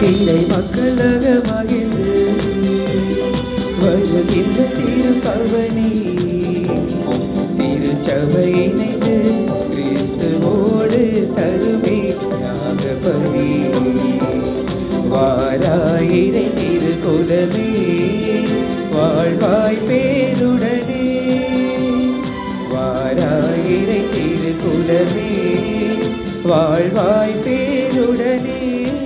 இறை மக்களாக மகிழ்ந்து வருகின்ற திருப்பவனி திருச்சபை இணைந்து கிறிஸ்துவோடு தருமே யாக பலி வாராயிரை திருக்குலமே வாழ்வாய் பேருடனே வாராயிரை திருக்குலமே வாழ்வாய் பேருடனே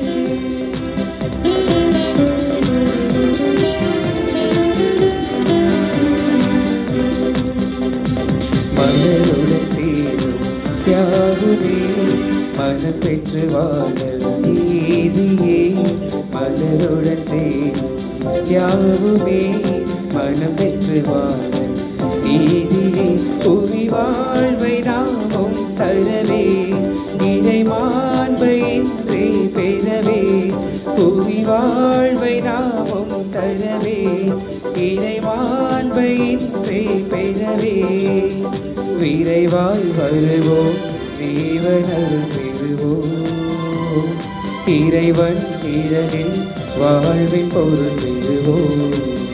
மலருடன் சேரும் யாவுமே மனம் பெற்று வாழல் நீதியே மலருடன் சேரும் யாவுமே மனம் பெற்று வாழல் நீதியே புவி வாழ்வை நாமும் தரவே இறை மாண்பை இன்றே பெறவே புவி வாழ்வை நாமும் தரவே இறை மாண்பை இன்றே பெறவே விரைவாய் வருவோம் தேவனல் பெறுவோம் இறைவன் திறனில் வாழ்வின் பொருள் பெறுவோம்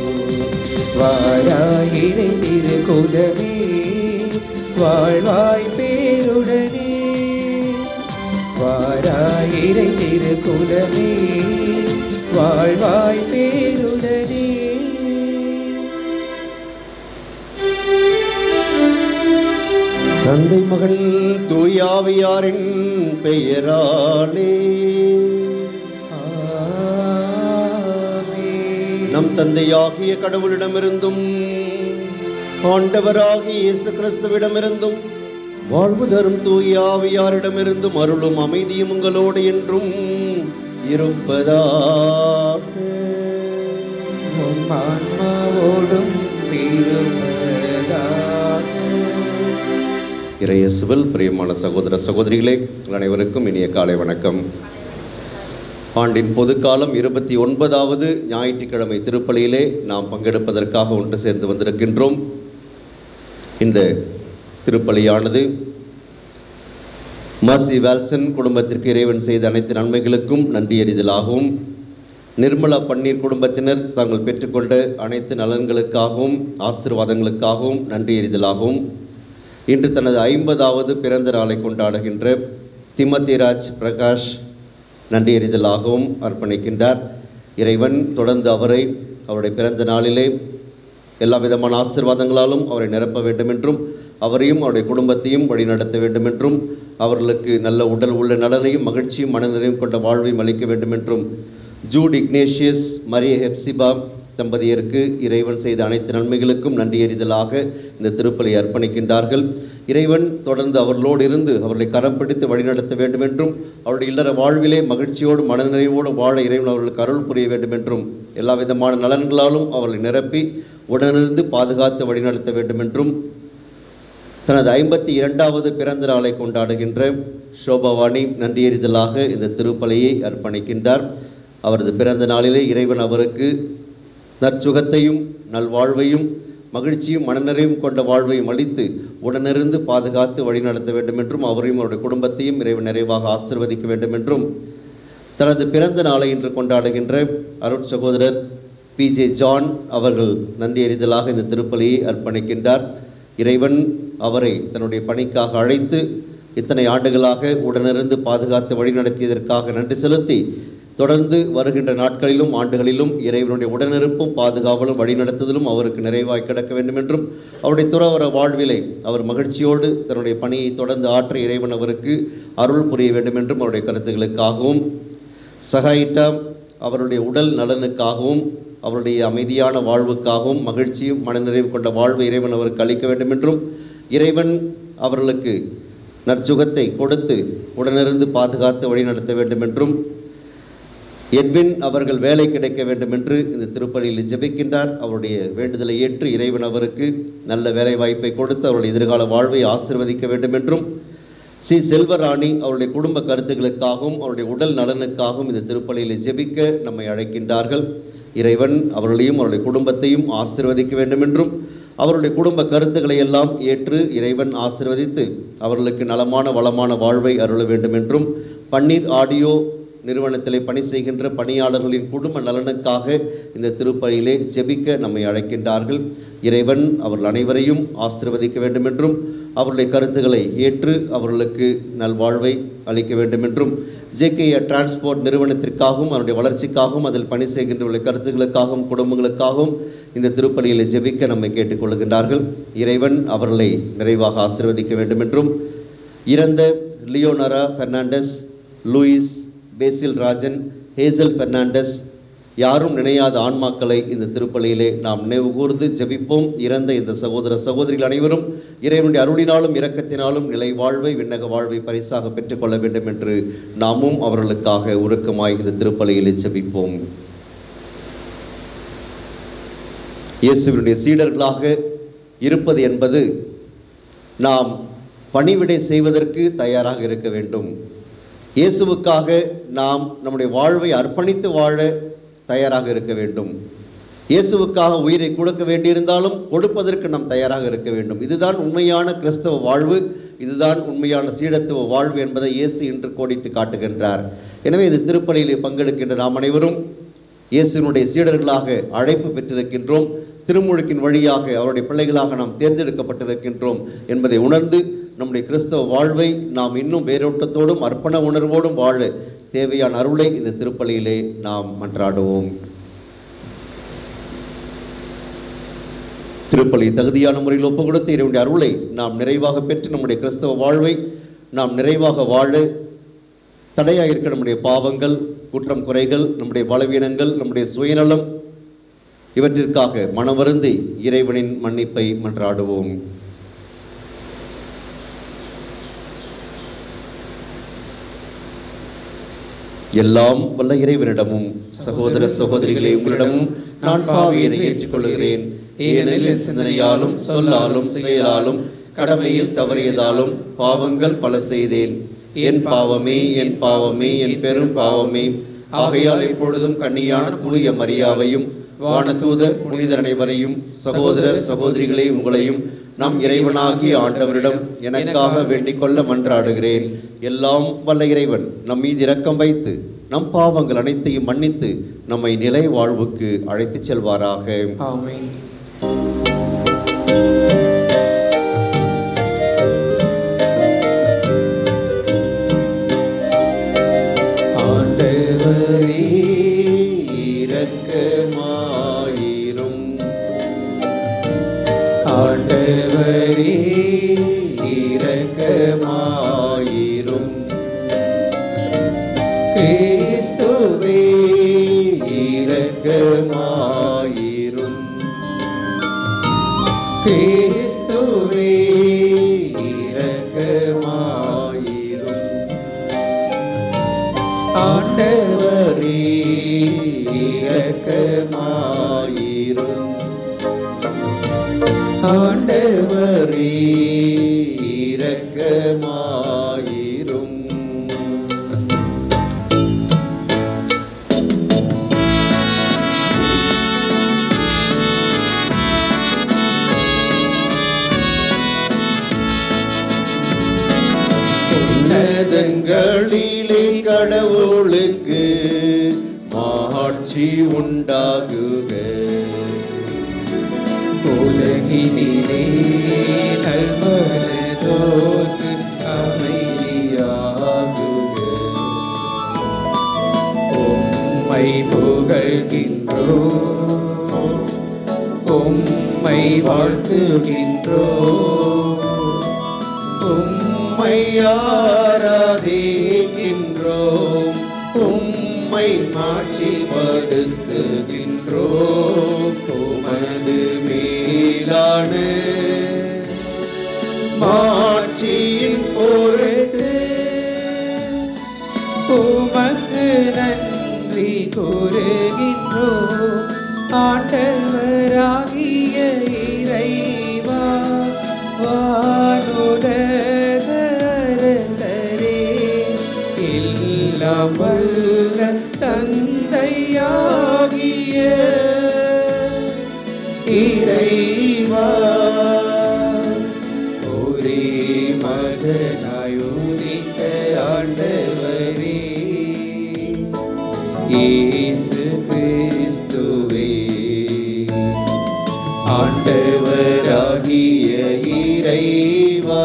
வாராயிரை திருக்குலமே வாழ்வாய் பேருடனே வாராயிரை திருக்குலமே வாழ்வாய் பேருடனே தந்தை மகன் தூயாவியாரின் பெயராலே ஆமென். நம் தந்தையாகிய கடவுளிடமிருந்தும் ஆண்டவராகிய இயேசு கிறிஸ்துவிடமிருந்தும் வாழ்வு தரும் தூயாவியாரிடமிருந்தும் அருளும் அமைதியும் உங்களோடு என்றும் இருப்பதாக உம் ஆன்மாவோடும் இருப்பதாக இறையசுவில் பிரியமான சகோதர சகோதரிகளே உங்கள் அனைவருக்கும் இனிய காலை வணக்கம் ஆண்டின் பொதுக்காலம் இருபத்தி ஒன்பதாவது ஞாயிற்றுக்கிழமை திருப்பலியிலே நாம் பங்கெடுப்பதற்காக ஒன்று சேர்ந்து வந்திருக்கின்றோம் இந்த திருப்பலியானது மர்சி வால்சன் குடும்பத்திற்கு இறைவன் செய்த அனைத்து நன்மைகளுக்கும் நன்றி அறிதலாகவும் நிர்மலா பன்னீர் குடும்பத்தினர் தாங்கள் பெற்றுக்கொண்ட அனைத்து நலன்களுக்காகவும் ஆசீர்வாதங்களுக்காகவும் நன்றி அறிதலாகவும் இன்று தனது ஐம்பதாவது பிறந்த நாளை கொண்டாடுகின்ற திமத்திராஜ் பிரகாஷ் நன்றி அறிதலாகவும் அர்ப்பணிக்கின்றார் இறைவன் தொடர்ந்து அவரை அவருடைய பிறந்த நாளிலே எல்லா விதமான ஆசீர்வாதங்களாலும் அவரை நிரப்ப வேண்டும் என்றும் அவரையும் அவருடைய குடும்பத்தையும் வழிநடத்த வேண்டும் என்றும் அவர்களுக்கு நல்ல உடல் உள்ள நலனையும் மகிழ்ச்சியும் மனநிறைவும் கொண்ட வாழ்வையும் அளிக்க வேண்டும் என்றும் ஜூட் இக்னேஷியஸ் மரிய ஹெப்சிபா தம்பதியருக்கு இறைவன் செய்த அனைத்து நன்மைகளுக்கும் நன்றி அறிதலாக இந்த திருப்பலி அர்ப்பணிக்கின்றார்கள் இறைவன் தொடர்ந்து அவர்களோடு இருந்து அவர்களை கரம் பிடித்து வழிநடத்த வேண்டும் என்றும் அவருடைய இல்லற வாழ்விலே மகிழ்ச்சியோடு மனநிறைவோடு வாழ இறைவன் அவர்களுக்கு அருள் புரிய வேண்டும் என்றும் எல்லா விதமான நலன்களாலும் அவர்களை நிரப்பி உடனிருந்து பாதுகாத்து வழிநடத்த வேண்டும் என்றும் தனது ஐம்பத்தி இரண்டாவது பிறந்த நாளை கொண்டாடுகின்ற சோபவாணி நன்றியறிதலாக இந்த திருப்பலியை அர்ப்பணிக்கின்றார் அவரது பிறந்த நாளிலே இறைவன் அவருக்கு நற்சுகத்தையும் நல்வாழ்வையும் மகிழ்ச்சியும் மனநிறைவும் கொண்ட வாழ்வையும் அளித்து உடனிருந்து பாதுகாத்து வழிநடத்த வேண்டும் என்றும் அவரையும் அவருடைய குடும்பத்தையும் இறைவன் நிறைவாக ஆசிர்வதிக்க வேண்டும் என்றும் தனது பிறந்த நாளை இன்று கொண்டாடுகின்ற அருட் சகோதரர் பி ஜே ஜான் அவர்கள் நன்றி அறிதலாக இந்த திருப்பலியை அர்ப்பணிக்கின்றார் இறைவன் அவரை தன்னுடைய பணிக்காக அழைத்து இத்தனை ஆண்டுகளாக உடனிருந்து பாதுகாத்து வழிநடத்தியதற்காக நன்றி செலுத்தி தொடர்ந்து வருகின்ற நாட்களிலும் ஆண்டுகளிலும் இறைவனுடைய உடனிருப்பும் பாதுகாவலும் வழிநடத்துதலும் அவருக்கு நிறைவாய் கிடக்க வேண்டும் என்றும் அவருடைய துறவர வாழ்விலை அவர் மகிழ்ச்சியோடு தன்னுடைய பணியை தொடர்ந்து ஆற்ற இறைவன் அவருக்கு அருள் புரிய வேண்டும் என்றும் அவருடைய கருத்துக்களுக்காகவும் சகாயிட்டா அவருடைய உடல் நலனுக்காகவும் அவருடைய அமைதியான வாழ்வுக்காகவும் மகிழ்ச்சியும் மனநிறைவு கொண்ட வாழ்வு இறைவன் அவருக்கு அளிக்க வேண்டும் என்றும் இறைவன் அவர்களுக்கு நற்சுகத்தை கொடுத்து உடனிருந்து பாதுகாத்து வழிநடத்த வேண்டும் என்றும் எட்வின் அவர்கள் வேலை கிடைக்க வேண்டும் என்று இந்த திருப்பலியில் ஜெபிக்கின்றார் அவருடைய வேண்டுதலை ஏற்று இறைவன் அவருக்கு நல்ல வேலை வாய்ப்பை கொடுத்து அவருடைய எதிர்கால வாழ்வை ஆசிர்வதிக்க வேண்டும் என்றும் சி செல்வராணி அவருடைய குடும்ப கருத்துக்களுக்காகவும் அவருடைய உடல் நலனுக்காகவும் இந்த திருப்பலியில் ஜெபிக்க நம்மை அழைக்கின்றார்கள் இறைவன் அவர்களையும் அவருடைய குடும்பத்தையும் ஆசிர்வதிக்க வேண்டும் என்றும் அவருடைய குடும்ப கருத்துக்களை எல்லாம் ஏற்று இறைவன் ஆசிர்வதித்து அவர்களுக்கு நலமான வளமான வாழ்வை அருள வேண்டும் என்றும் பன்னீர் ஆடியோ நிறுவனத்திலே பணி செய்கின்ற பணியாளர்களின் குடும்ப நலனுக்காக இந்த திருப்பலியிலே ஜெபிக்க நம்மை அழைக்கின்றார்கள் இறைவன் அவர்கள் அனைவரையும் ஆசீர்வதிக்க வேண்டும் என்றும் அவருடைய கருத்துக்களை ஏற்று அவர்களுக்கு நல்வாழ்வை அளிக்க வேண்டும் என்றும் ஜேகேஏ டிரான்ஸ்போர்ட் நிறுவனத்திற்காகவும் அவருடைய வளர்ச்சிக்காகவும் அதில் பணி செய்கின்றவர்களுடைய கருத்துக்களுக்காகவும் குடும்பங்களுக்காகவும் இந்த திருப்பலியில் ஜெபிக்க நம்மை கேட்டுக்கொள்கின்றார்கள் இறைவன் அவர்களை நிறைவாக ஆசீர்வதிக்க வேண்டும் என்றும் இறந்த லியோனரா பெர்னாண்டஸ் லூயிஸ் பேசில் ராஜன் ஹேசல் பெர்னாண்டஸ் யாரும் நினையாத ஆன்மாக்களை இந்த திருப்பலியிலே நாம் நினைவு கூர்ந்து ஜெபிப்போம் இறந்த இந்த சகோதர சகோதரிகள் அனைவரும் இறைவனுடைய அருளினாலும் இரக்கத்தினாலும் நிலை வாழ்வை விண்ணக வாழ்வை பரிசாக பெற்றுக்கொள்ள வேண்டும் என்று நாமும் அவர்களுக்காக உருக்கமாய் இந்த திருப்பலியிலே ஜெபிப்போம் இயேசுவினுடைய சீடர்களாக இருப்பது என்பது நாம் பணிவிடை செய்வதற்கு தயாராக இருக்க வேண்டும் இயேசுவுக்காக நாம் நம்முடைய வாழ்வை அர்ப்பணித்து வாழ தயாராக இருக்க வேண்டும் இயேசுவுக்காக உயிரை கொடுக்க வேண்டியிருந்தாலும் கொடுப்பதற்கு நாம் தயாராக இருக்க வேண்டும் இதுதான் உண்மையான கிறிஸ்தவ வாழ்வு இதுதான் உண்மையான சீடத்துவ வாழ்வு என்பதை இயேசு இன்று கோடிட்டு காட்டுகின்றார் எனவே இது திருப்பலியிலே பங்கெடுக்கின்ற நாம் அனைவரும் இயேசுவினுடைய சீடர்களாக அழைப்பு பெற்றிருக்கின்றோம் திருமுழுக்கின் வழியாக அவருடைய பிள்ளைகளாக நாம் தேர்ந்தெடுக்கப்பட்டிருக்கின்றோம் என்பதை உணர்ந்து நம்முடைய கிறிஸ்தவ வாழ்வை நாம் இன்னும் வேரோட்டத்தோடும் அர்ப்பண உணர்வோடும் வாழ தேவையான அருளை இந்த திருப்பலியிலே நாம் மன்றாடுவோம் திருப்பலி தகுதியான முறையில் ஒப்பு கொடுத்து இறைவனுடைய அருளை நாம் நிறைவாக பெற்று நம்முடைய கிறிஸ்தவ வாழ்வை நாம் நிறைவாக வாழ தடையாக இருக்க நம்முடைய பாவங்கள் குற்றம் குறைகள் நம்முடைய பலவீனங்கள் நம்முடைய சுயநலம் இவற்றிற்காக மனவருந்தி இறைவனின் மன்னிப்பை மன்றாடுவோம் எல்லாம் வல்ல இறைவனிடமும் சகோதர சகோதரிகளே உங்களிடமும் நான் பாவியனை ஏற்றுக்கொள்கிறேன் ஏனெனில் என் சிந்தனையாலும் சொல்லாலும் செயலாலும் கடமையில் தவறியதாலும் பாவங்கள் பல செய்தேன் என் பாவமே என் பாவமே என் பெரும் பாவமே ஆகையால் எப்பொழுதும் கண்ணியான தூய மரியாவையும் வானதூதர் புனிதர் அனைவரையும் சகோதரர் சகோதரிகளே உங்களையும் நம் இறைவனாகிய ஆண்டவரிடம் எனக்காக வேண்டிக் கொள்ள மன்றாடுகிறேன் எல்லாம் வல்ல இறைவன் நம் மீது இரக்கம் வைத்து நம் பாவங்கள் அனைத்தையும் மன்னித்து நம்மை நிலை வாழ்வுக்கு அழைத்துச் செல்வாராக ஆமென் ஆண்டவரே இரக்கமாயிரும் ஆண்டவரே இரக்கமாயிரும் கிறிஸ்துவே இரக்கமாயிரும் கிறிஸ்துவே இரக்கமாயிரும் ஆண்டவரே இரக்கமாயிரும் ஆண்டவரே இரக்கமாயிரும் உன்னதங்களிலே கடவுளுக்கு மாட்சி உண்டாகுக உலகினிலே நல்மனதோர்க்கு அமைதியாகுக உம்மை புகழ்கின்றோ உம்மை வாழ்த்துகின்றோ உம்மை ஆராதிக்கின்றோம் உம்மை மாட்சிப்படுத்துகின்றோம் உமது மேலான மாட்சியின் பொருட்டு உமக்கு நன்றி கூறுகின்றோ ஆண்டவராகிய இறைவா வானுலக அரசரே எல்லாம் வல்ல தந்தையாகிய இறைவா ஒரே மகனாய் உதித்த ஆண்டவரே இயேசு கிறிஸ்துவே ஆண்டவராகிய இறைவா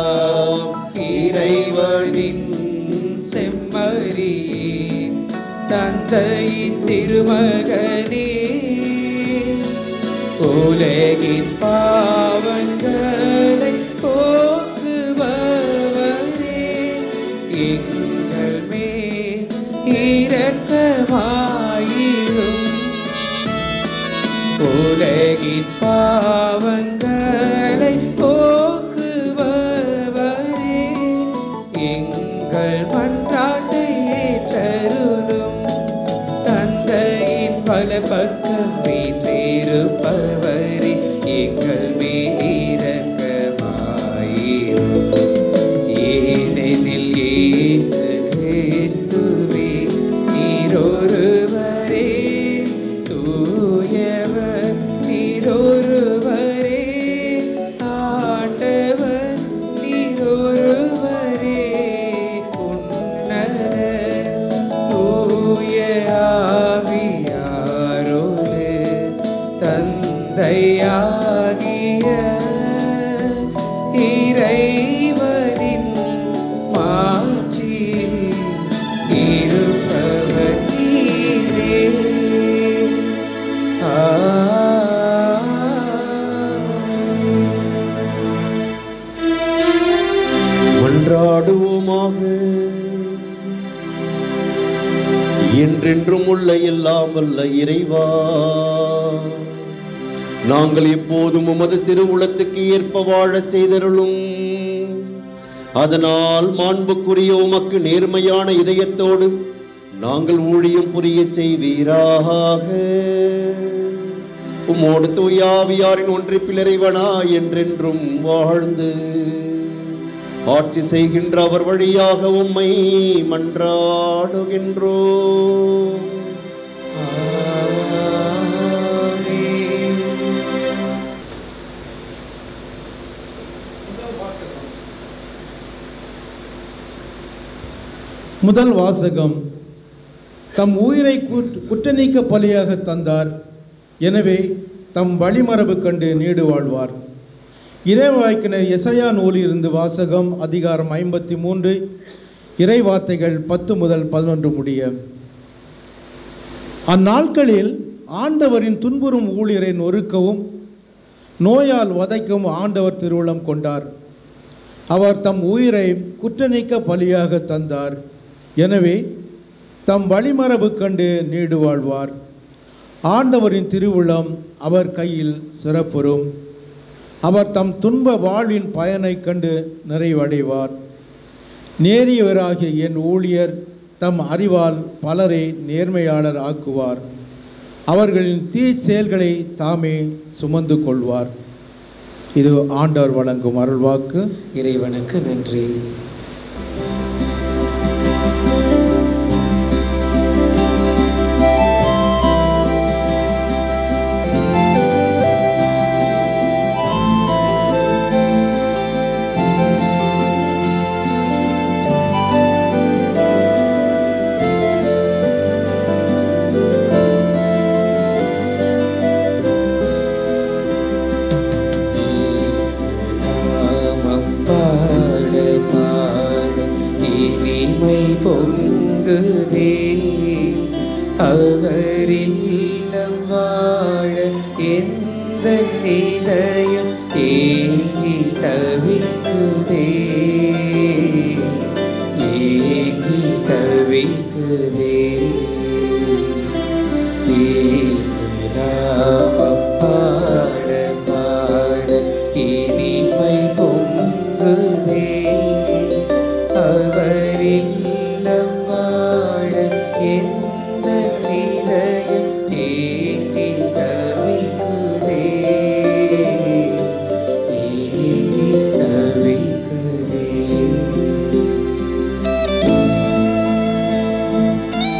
இறைவனின் செம்மறி தந்தையின் திருமகனே உலகின் பாவங்களை போக்குபவரே எங்கள் மேல் இரக்கமாயிரும் உலகின் பாவங்களை போக்குபவரே எங்கள் மன்றாட்டை ஏற்றருளும் தந்தையின் பல பக்கம் வீற்றிருப்பவரே எங்கள் மேலிரக்கமாயிரும் ஏனெனில் இயேசு கிறிஸ்துவே நீரொருவரே தூயவர் நீரொருவரே ஆண்டவர் நீரொருவரே உன்னத தூய ஆவியாரோடு தந்தையாகிய இறைவனின் மாட்சியில் இருப்பவர் நீரே ஆமென். மன்றாடுவோமாக என்றென்றும் உள்ள எல்லாம் வல்ல இறைவா நாங்கள் எப்போதும் உமது திருவுளத்துக்கு ஏற்ப வாழச் செய்தருளும் அதனால் மாண்புக்குரிய உமக்கு நேர்மையான இதயத்தோடு நாங்கள் ஊழியம் புரியச் செய்வீராக உம்மோடு தூயாவியாரின் ஒன்றிப்பில் இறைவனா என்றென்றும் வாழ்ந்து ஆட்சி செய்கின்ற அவர் வழியாக உம்மை மன்றாடுகின்றோ ஆமென். முதல் வாசகம் தம் உயிரை குற்ற- குற்றநீக்க பலியாக தந்தார் எனவே தம் வழிமரபு கண்டு நீடு வாழ்வார் இறைவாய்க்கினர் எசையா நூலிலிருந்து வாசகம் அதிகாரம் ஐம்பத்தி மூன்று இறை வார்த்தைகள் பத்து முதல் பதினொன்று முடிய அந்நாட்களில் ஆண்டவரின் துன்புறும் ஊழியரை நொறுக்கவும் நோயால் வதைக்கவும் ஆண்டவர் திருவுளம் கொண்டார் அவர் தம் உயிரை குற்றநீக்க பலியாக தந்தார் எனவே தம் வழிமரபு கண்டு நீடு வாழ்வார் ஆண்டவரின் திருவுளம் அவர் கையில் சிறப்புறும் அவர் தம் துன்ப வாழ்வின் பயனைக் கண்டு நிறைவடைவார் நேரியவராகிய என் ஊழியர் தம் அறிவால் பலரை நேர்மையாளர் ஆக்குவார் அவர்களின் தீ செயல்களை தாமே சுமந்து கொள்வார் இது ஆண்டவர் வழங்கும் அருள்வாக்கு இறைவனுக்கு நன்றி நாமம் பாட பாட இனிமை பொங்குதே அவரில்லம் வாழ எந்த இதயம் ஏங்கி தவிக்குதே ஏங்கி தவிக்குதே இயேசுநாமம் பாட பாட இனிமை பொங்குதே அவரில்லம் வாழ எந்த இதயம் ஏங்கி தவிக்குதே ஏங்கி தவிக்குதே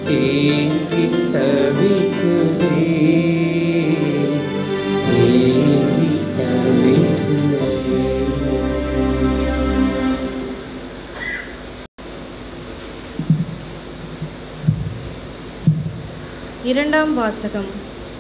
ஏங்கி தவிக்குதே ஏங்கி தவிக்குதே இரண்டாம் வாசகம்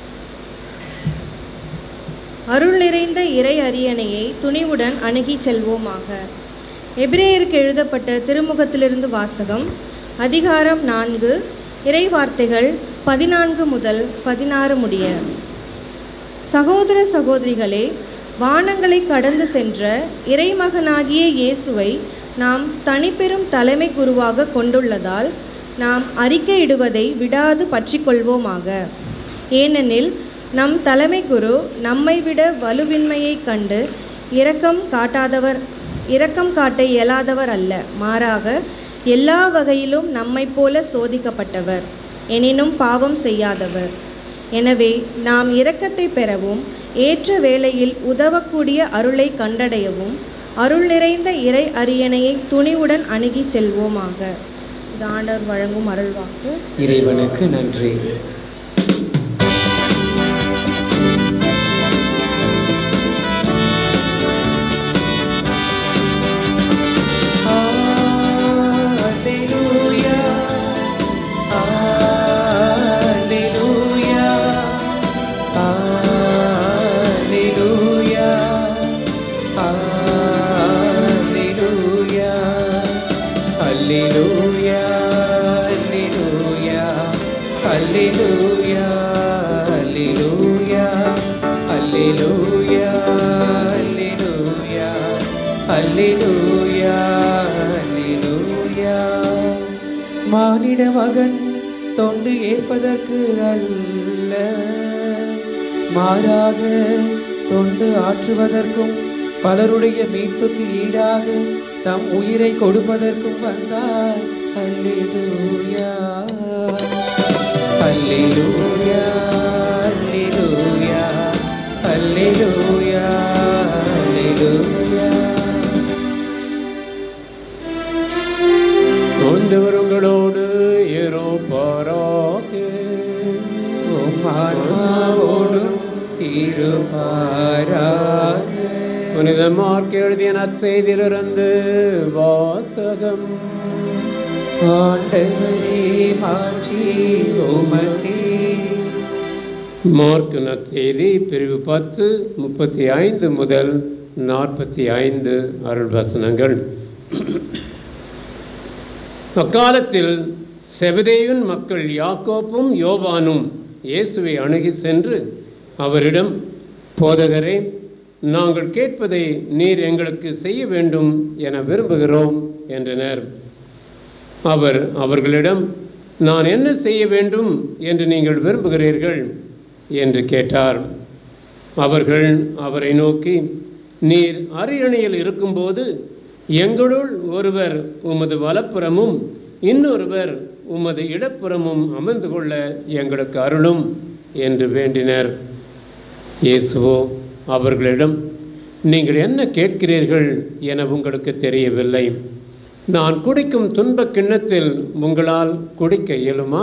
அருள் நிறைந்த இறை அரியணையை துணிவுடன் அணுகிச் செல்வோமாக எபிரேயருக்கு எழுதப்பட்ட திருமுகத்திலிருந்து வாசகம் அதிகாரம் நான்கு இறை வார்த்தைகள் பதினான்கு முதல் பதினாறு முடிய சகோதர சகோதரிகளே வானங்களை கடந்து சென்ற இறைமகனாகிய இயேசுவை நாம் தனிப்பெரும் தலைமை குருவாக கொண்டுள்ளதால் நாம் அறிக்கையிடுவதை விடாது பற்றிக்கொள்வோமாக ஏனெனில் நம் தலைமை குரு நம்மை விட வலுவின்மையைக் கண்டு இரக்கம் காட்டாதவர் இரக்கம் காட்ட இயலாதவர் அல்ல மாறாக எல்லா வகையிலும் நம்மைப் போல சோதிக்கப்பட்டவர் எனினும் பாவம் செய்யாதவர் எனவே நாம் இரக்கத்தை பெறவும் ஏற்ற வேளையில் உதவக்கூடிய அருளை கண்டடையவும் அருள் நிறைந்த இறை அரியணையை துணிவுடன் அணுகி செல்வோமாக இது ஆண்டவர் வழங்கும் அருள்வாக்கு இறைவனுக்கு நன்றி Alleluia. Alleluia. Alleluia. Alleluia. Alleluia. Alleluia. Alleluia. Alleluia. Alleluia. Alleluia. Alleluia. Alleluia. மானிட மகன் தொண்டு ஏற்பதற்கு அல்ல மாறாக தொண்டு ஆற்றுவதற்கும் பலருடைய மீட்புக்கு ஈடாக தம் உயிரை கொடுப்பதற்கும் வந்தார் அல்லேலூயா அல்லேலூயா அல்லேலூயா அல்லேலூயா அல்லேலூயா ஆண்டவர் உங்களோடு இருப்பாராக உம் ஆன்மாவோடும் இருப்பாராக புனித மார்க் எழுதிய நற்செய்தியிலிருந்து வாசகம் ஆண்டவரே மாற்றி உமக்கே மார்க் நற்செய்தி பிரிவு பத்து முப்பத்தி ஐந்து முதல் நாற்பத்தி ஐந்து அருள் வசனங்கள் அக்காலத்தில் செபதேயுன் மக்கள் யாக்கோப்பும் யோவானும் இயேசுவை அணுகி சென்று அவரிடம் போதகரே நாங்கள் கேட்பதை நீர் எங்களுக்கு செய்ய வேண்டும் என விரும்புகிறோம் என்றனர் அவர் அவர்களிடம் நான் என்ன செய்ய வேண்டும் என்று நீங்கள் விரும்புகிறீர்கள் என்று கேட்டார் அவர்கள் அவரை நோக்கி நீர் அரியணையில் இருக்கும்போது எங்களுள் ஒருவர் உமது வலப்புறமும் இன்னொருவர் உமது இடப்புறமும் அமர்ந்து கொள்ள எங்களுக்கு அருளும் என்று வேண்டினர் இயேசுவோ அவர்களிடம் நீங்கள் என்ன கேட்கிறீர்கள் என உங்களுக்கு தெரியவில்லை நான் குடிக்கும் துன்பக் கிண்ணத்தில் உங்களால் குடிக்க இயலுமா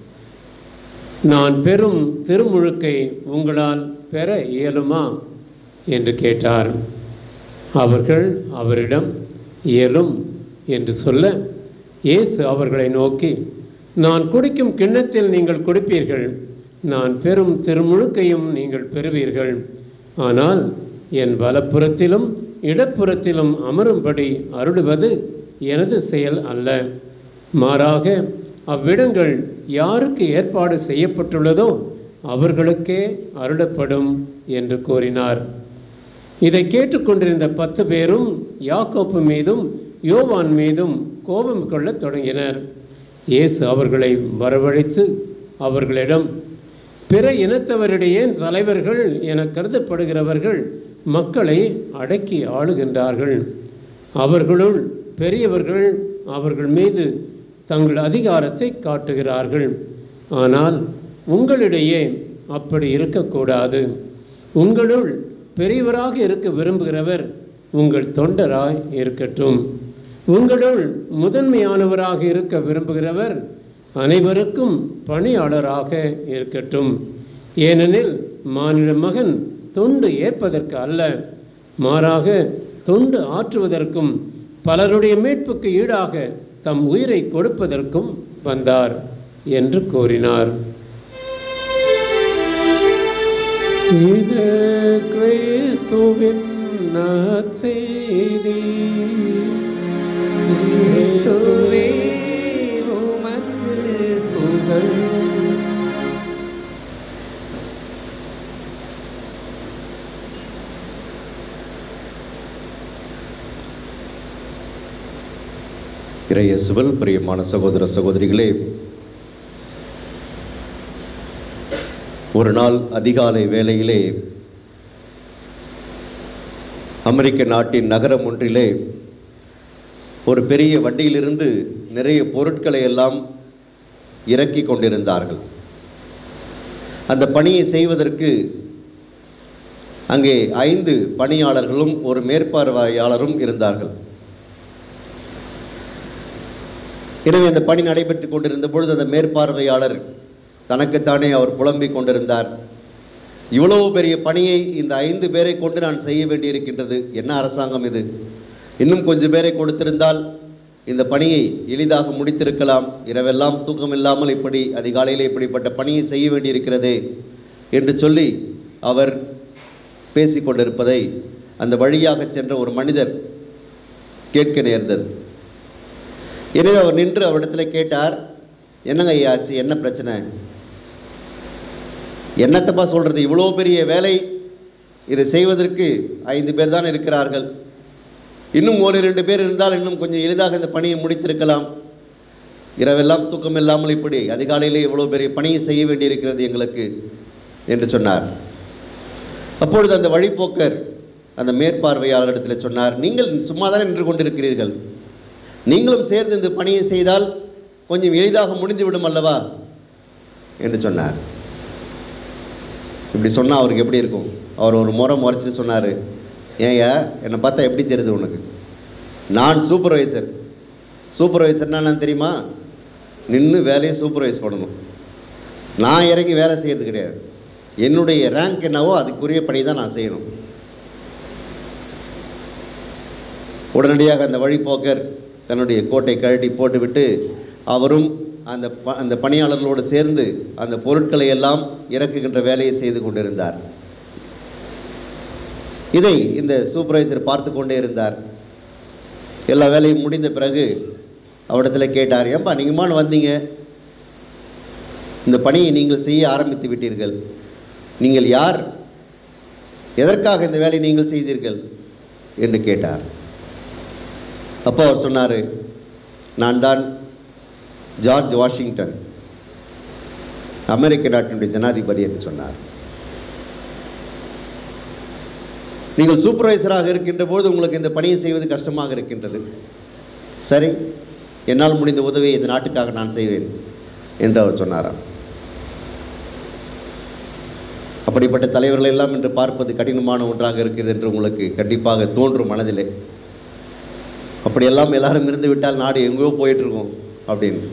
நான் பெறும் திருமுழுக்கை உங்களால் பெற இயலுமா என்று கேட்டார் அவர்கள் அவரிடம் இயலும் என்று சொல்ல இயேசு அவர்களை நோக்கி நான் குடிக்கும் கிண்ணத்தில் நீங்கள் குடிப்பீர்கள் நான் பெறும் திருமுழுக்கையும் நீங்கள் பெறுவீர்கள் ஆனால் என் வலப்புறத்திலும் இடப்புறத்திலும் அமரும்படி அருளுவது எனது செயல் அல்ல மாறாக அவ்விடங்கள் யாருக்கு ஏற்பாடு செய்யப்பட்டுள்ளதோ அவர்களுக்கே அருளப்படும் என்று கூறினார் இதை கேட்டுக்கொண்டிருந்த பத்து பேரும் யாக்கோப்பு மீதும் யோவான் மீதும் கோபம் கொள்ளத் தொடங்கினர் இயேசு அவர்களை வரவழைத்து அவர்களிடம் பிற இனத்தவரிடையே தலைவர்கள் என கருதப்படுகிறவர்கள் மக்களை அடக்கி ஆளுகின்றார்கள் அவர்களுள் பெரியவர்கள் அவர்கள் மீது தங்கள் அதிகாரத்தை காட்டுகிறார்கள் ஆனால் உங்களிடையே அப்படி இருக்கக்கூடாது உங்களுள் பெரியவராக இருக்க விரும்புகிறவர் உங்கள் தொண்டராய் இருக்கட்டும் உங்களுள் முதன்மையானவராக இருக்க விரும்புகிறவர் அனைவருக்கும் பணியாளராக இருக்கட்டும் ஏனெனில் மானிட மகன் தொண்டு ஏற்பதற்கு அல்ல மாறாக தொண்டு ஆற்றுவதற்கும் பலருடைய மீட்புக்கு ஈடாக தம் உயிரை கொடுப்பதற்கும் வந்தார் என்று கூறினார் இது கிறிஸ்துவின் நற்செய்தி கிறிஸ்துவே உமக்கு புகழ் இறையேசுவில் பிரியமான சகோதர சகோதரிகளே ஒரு நாள் அதிகாலை வேளையிலே அமெரிக்க நாட்டின் நகரம் ஒன்றிலே ஒரு பெரிய வண்டியிலிருந்து நிறைய பொருட்களை எல்லாம் இறக்கி கொண்டிருந்தார்கள் அந்த பணியை செய்வதற்கு அங்கே ஐந்து பணியாளர்களும் ஒரு மேற்பார்வையாளரும் இருந்தார்கள் எனவே அந்த பணி நடைபெற்று கொண்டிருந்த பொழுது அந்த மேற்பார்வையாளர் தனக்குத்தானே அவர் புலம்பிக் கொண்டிருந்தார் இவ்வளவு பெரிய பணியை இந்த ஐந்து பேரை கொண்டு நான் செய்ய வேண்டியிருக்கின்றது என்ன அரசாங்கம் இது இன்னும் கொஞ்சம் பேரை கொடுத்திருந்தால் இந்த பணியை எளிதாக முடித்திருக்கலாம் இரவெல்லாம் தூக்கம் இல்லாமல் இப்படி அதிகாலையில் இப்படிப்பட்ட பணியை செய்ய வேண்டியிருக்கிறதே என்று சொல்லி அவர் பேசிக்கொண்டிருப்பதை அந்த வழியாக சென்ற ஒரு மனிதர் கேட்க நேர்ந்தது எனவே அவர் நின்று அவரிடத்தில் கேட்டார் என்னங்க ஐயா ஆச்சு என்ன பிரச்சனை என்னத்தப்பா சொல்கிறது இவ்வளோ பெரிய வேலை இதை செய்வதற்கு ஐந்து பேர் தான் இருக்கிறார்கள் இன்னும் ஒரு இரண்டு பேர் இருந்தால் இன்னும் கொஞ்சம் எளிதாக இந்த பணியை முடித்திருக்கலாம் இரவெல்லாம் தூக்கம் இல்லாமல் இப்படி அதிகாலையிலே இவ்வளோ பெரிய பணியை செய்ய வேண்டியிருக்கிறது எங்களுக்கு என்று சொன்னார் அப்பொழுது அந்த வழிப்போக்கர் அந்த மேற்பார்வையாளரிடத்தில் சொன்னார் நீங்கள் சும்மா தானே நின்று கொண்டிருக்கிறீர்கள் நீங்களும் சேர்ந்து இந்த பணியை செய்தால் கொஞ்சம் எளிதாக முடிந்துவிடும் அல்லவா என்று சொன்னார் இப்படி சொன்னால் அவருக்கு எப்படி இருக்கும் அவர் ஒரு முறை முறைச்சிட்டு சொன்னார் ஏய்யா என்னை பார்த்தா எப்படி தெரியுது உனக்கு நான் சூப்பர்வைசர் சூப்பர்வைசர்னா என்னன்னு தெரியுமா நின்று வேலையை சூப்பர்வைஸ் பண்ணணும் நான் இறங்கி வேலை செய்கிறது கிடையாது என்னுடைய ரேங்க் என்னவோ அதுக்குரிய பணி தான் நான் செய்யணும் உடனடியாக அந்த வழிப்போக்கர் தன்னுடைய கோட்டை கழட்டி போட்டுவிட்டு அவரும் அந்த ப அந்த பணியாளர்களோடு சேர்ந்து அந்த பொருட்களை எல்லாம் இறக்குகின்ற வேலையை செய்து கொண்டிருந்தார் இதை இந்த சூப்பர்வைசர் பார்த்து கொண்டே இருந்தார் எல்லா வேலையும் முடிந்த பிறகு அவரிடத்தில் கேட்டார் ஏன்பா நீங்கள்மான வந்தீங்க இந்த பணியை நீங்கள் செய்ய ஆரம்பித்து விட்டீர்கள் நீங்கள் யார் எதற்காக இந்த வேலையை நீங்கள் செய்தீர்கள் என்று கேட்டார் அப்போ அவர் சொன்னார் நான் தான் ஜார்ஜ் வாஷிங்டன் அமெரிக்க நாட்டினுடைய ஜனாதிபதி என்று சொன்னார் நீங்கள் சூப்பர்வைசராக இருக்கின்ற போது உங்களுக்கு இந்த பணியை செய்வது கஷ்டமாக இருக்கின்றது சரி என்னால் முடிந்த உதவியை இந்த நாட்டுக்காக நான் செய்வேன் என்று அவர் சொன்னாராம் அப்படிப்பட்ட தலைவர்கள் எல்லாம் இன்று பார்ப்பது கடினமான ஒன்றாக இருக்கிறது என்று உங்களுக்கு கண்டிப்பாக தோன்றும் மனதிலே அப்படியெல்லாம் எல்லாரும் இருந்து விட்டால் நாடு எங்கேயோ போயிட்டு இருக்கோம் அப்படின்னு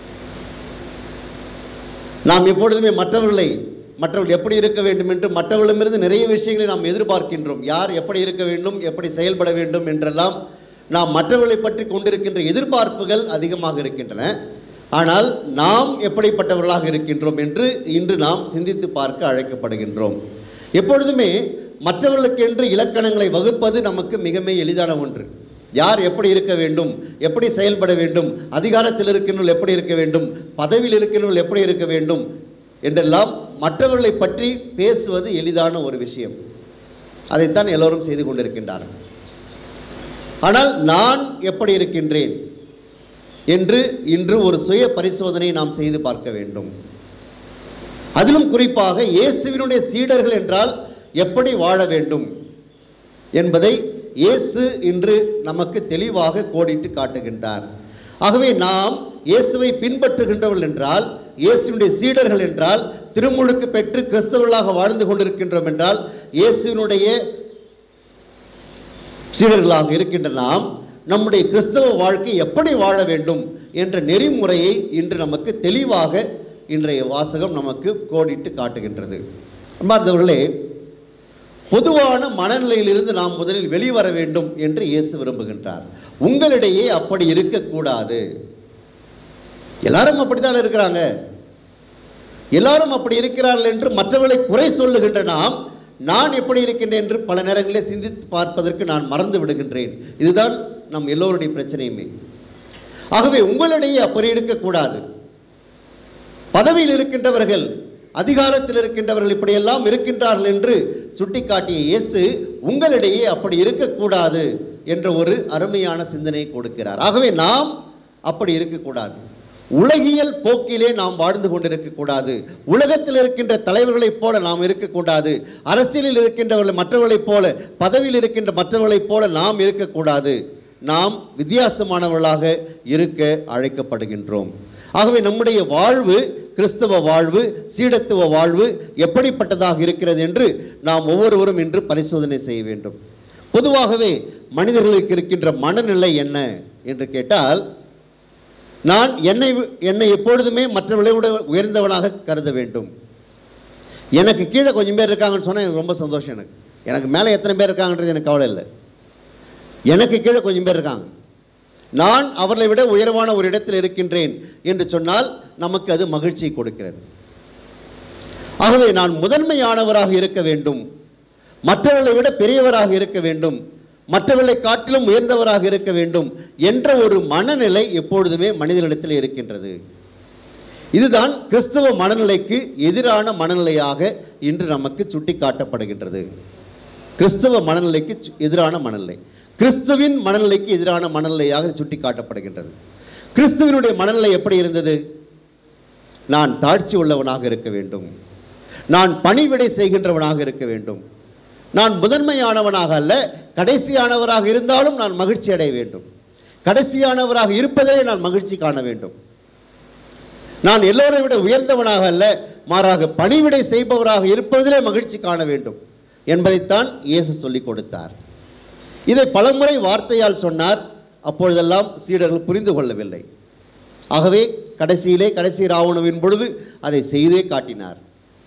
நாம் எப்பொழுதுமே மற்றவர்களை மற்றவர்கள் எப்படி இருக்க வேண்டும் என்று மற்றவர்களிடமிருந்து நிறைய விஷயங்களை நாம் எதிர்பார்க்கின்றோம் யார் எப்படி இருக்க வேண்டும் எப்படி செயல்பட வேண்டும் என்றெல்லாம் நாம் மற்றவர்களை பற்றி கொண்டிருக்கின்ற எதிர்பார்ப்புகள் அதிகமாக இருக்கின்றன ஆனால் நாம் எப்படிப்பட்டவர்களாக இருக்கின்றோம் என்று இன்று நாம் சிந்தித்து பார்க்க அழைக்கப்படுகின்றோம் எப்பொழுதுமே மற்றவர்களுக்கென்று இலக்கணங்களை வகுப்பது நமக்கு மிகமே எளிதான ஒன்று யார் எப்படி இருக்க வேண்டும் எப்படி செயல்பட வேண்டும் அதிகாரத்தில் இருக்கின்றவர்கள் எப்படி இருக்க வேண்டும் பதவியில் இருக்கின்றவர்கள் எப்படி இருக்க வேண்டும் என்றெல்லாம் மற்றவர்களை பற்றி பேசுவது எளிதான ஒரு விஷயம் அதைத்தான் எல்லோரும் செய்து கொண்டிருக்கின்றார்கள் ஆனால் நான் எப்படி இருக்கின்றேன் என்று இன்று ஒரு சுய பரிசோதனை நாம் செய்து பார்க்க வேண்டும் அதிலும் குறிப்பாக இயேசுவினுடைய சீடர்கள் என்றால் எப்படி வாழ வேண்டும் என்பதை இயேசு இன்று நமக்கு தெளிவாக கோடிட்டு காட்டுகின்றார் ஆகவே நாம் இயேசுவை பின்பற்றுகின்றவர்கள் என்றால் இயேசுவினுடைய சீடர்கள் என்றால் திருமுழுக்கு பெற்று கிறிஸ்தவர்களாக வாழ்ந்து கொண்டிருக்கின்றோம் என்றால் இயேசுவினுடைய சீடர்களாக இருக்கின்ற நாம் நம்முடைய கிறிஸ்தவ வாழ்க்கை எப்படி வாழ வேண்டும் என்ற நெறிமுறையை இன்று நமக்கு தெளிவாக இன்றைய வாசகம் நமக்கு கோடிட்டு காட்டுகின்றது அன்பார்ந்தவர்களே பொதுவான மனநிலையிலிருந்து நாம் முதலில் வெளிவர வேண்டும் என்று இயேசு விரும்புகின்றார் உங்களிடையே அப்படி இருக்கக்கூடாது எல்லாரும் அப்படித்தான் இருக்கிறாங்க எல்லாரும் அப்படி இருக்கிறார்கள் என்று மற்றவர்களை குறை சொல்லுகின்ற நாம் நான் எப்படி இருக்கின்றேன் என்று பல நேரங்களில் சிந்தித்து பார்ப்பதற்கு நான் மறந்து விடுகின்றேன் இதுதான் நம் எல்லோருடைய பிரச்சனையுமே ஆகவே உங்களிடையே அப்படி இருக்கக்கூடாது பதவியில் இருக்கின்றவர்கள் அதிகாரத்தில் இருக்கின்றவர்கள் இப்படியெல்லாம் இருக்கின்றார்கள் என்று சுட்டிக்காட்டிய இயேசு உங்களிடையே அப்படி இருக்கக்கூடாது என்ற ஒரு அருமையான சிந்தனையை கொடுக்கிறார் ஆகவே நாம் அப்படி இருக்கக்கூடாது உலகியல் போக்கிலே நாம் வாழ்ந்து கொண்டிருக்கக்கூடாது உலகத்தில் இருக்கின்ற தலைவர்களைப் போல நாம் இருக்கக்கூடாது அரசியலில் இருக்கின்றவர்கள் மற்றவர்களைப் போல பதவியில் இருக்கின்ற மற்றவர்களைப் போல நாம் இருக்கக்கூடாது நாம் வித்தியாசமானவர்களாக இருக்க அழைக்கப்படுகின்றோம் ஆகவே நம்முடைய வாழ்வு கிறிஸ்தவ வாழ்வு சீடத்துவ வாழ்வு எப்படிப்பட்டதாக இருக்கிறது என்று நாம் ஒவ்வொருவரும் இன்று பரிசோதனை செய்ய வேண்டும் பொதுவாகவே மனிதர்களுக்கு இருக்கின்ற மனநிலை என்ன என்று கேட்டால் நான் என்னை வி- என்னை எப்பொழுதுமே மற்றவர்களை விட உயர்ந்தவனாக கருத வேண்டும் எனக்கு கீழே கொஞ்சம் பேர் இருக்காங்கன்னு சொன்னால் எனக்கு ரொம்ப சந்தோஷம் எனக்கு எனக்கு மேலே எத்தனை பேர் இருக்காங்கன்றது எனக்கு கவலை இல்லை எனக்கு கீழே கொஞ்சம் பேர் இருக்காங்க நான் அவர்களை விட உயர்வான ஒரு இடத்தில் இருக்கின்றேன் என்று சொன்னால் நமக்கு அது மகிழ்ச்சியை கொடுக்கிறது ஆகவே நான் முதன்மையானவராக இருக்க வேண்டும் மற்றவர்களை விட பெரியவராக இருக்க வேண்டும் மற்றவர்களை காட்டிலும் உயர்ந்தவராக இருக்க வேண்டும் என்ற ஒரு மனநிலை எப்பொழுதுமே மனிதனிடத்தில் இருக்கின்றது இதுதான் கிறிஸ்தவ மனநிலைக்கு எதிரான மனநிலையாக இன்று நமக்கு சுட்டிக்காட்டப்படுகின்றது கிறிஸ்தவ மனநிலைக்கு சு- எதிரான மனநிலை கிறிஸ்துவின் மனநிலைக்கு எதிரான மனநிலையாக சுட்டிக்காட்டப்படுகின்றது கிறிஸ்துவினுடைய மனநிலை எப்படி இருந்தது நான் தாழ்ச்சி உள்ளவனாக இருக்க வேண்டும் நான் பணிவிடை செய்கின்றவனாக இருக்க வேண்டும் நான் முதன்மையானவனாக அல்ல கடைசியானவராக இருந்தாலும் நான் மகிழ்ச்சி அடைய வேண்டும் கடைசியானவராக இருப்பதே நான் மகிழ்ச்சி காண வேண்டும் நான் எல்லோரை விட உயர்ந்தவனாக அல்ல மாறாக பணிவிடை செய்பவராக இருப்பதிலே மகிழ்ச்சி காண வேண்டும் என்பதைத்தான் இயேசு சொல்லிக் கொடுத்தார் இதை பலமுறை வார்த்தையால் சொன்னார் அப்பொழுதெல்லாம் சீடர்கள் புரிந்து கொள்ளவில்லை ஆகவே கடைசியிலே கடைசி ராவணவின் பொழுது அதை செய்தே காட்டினார்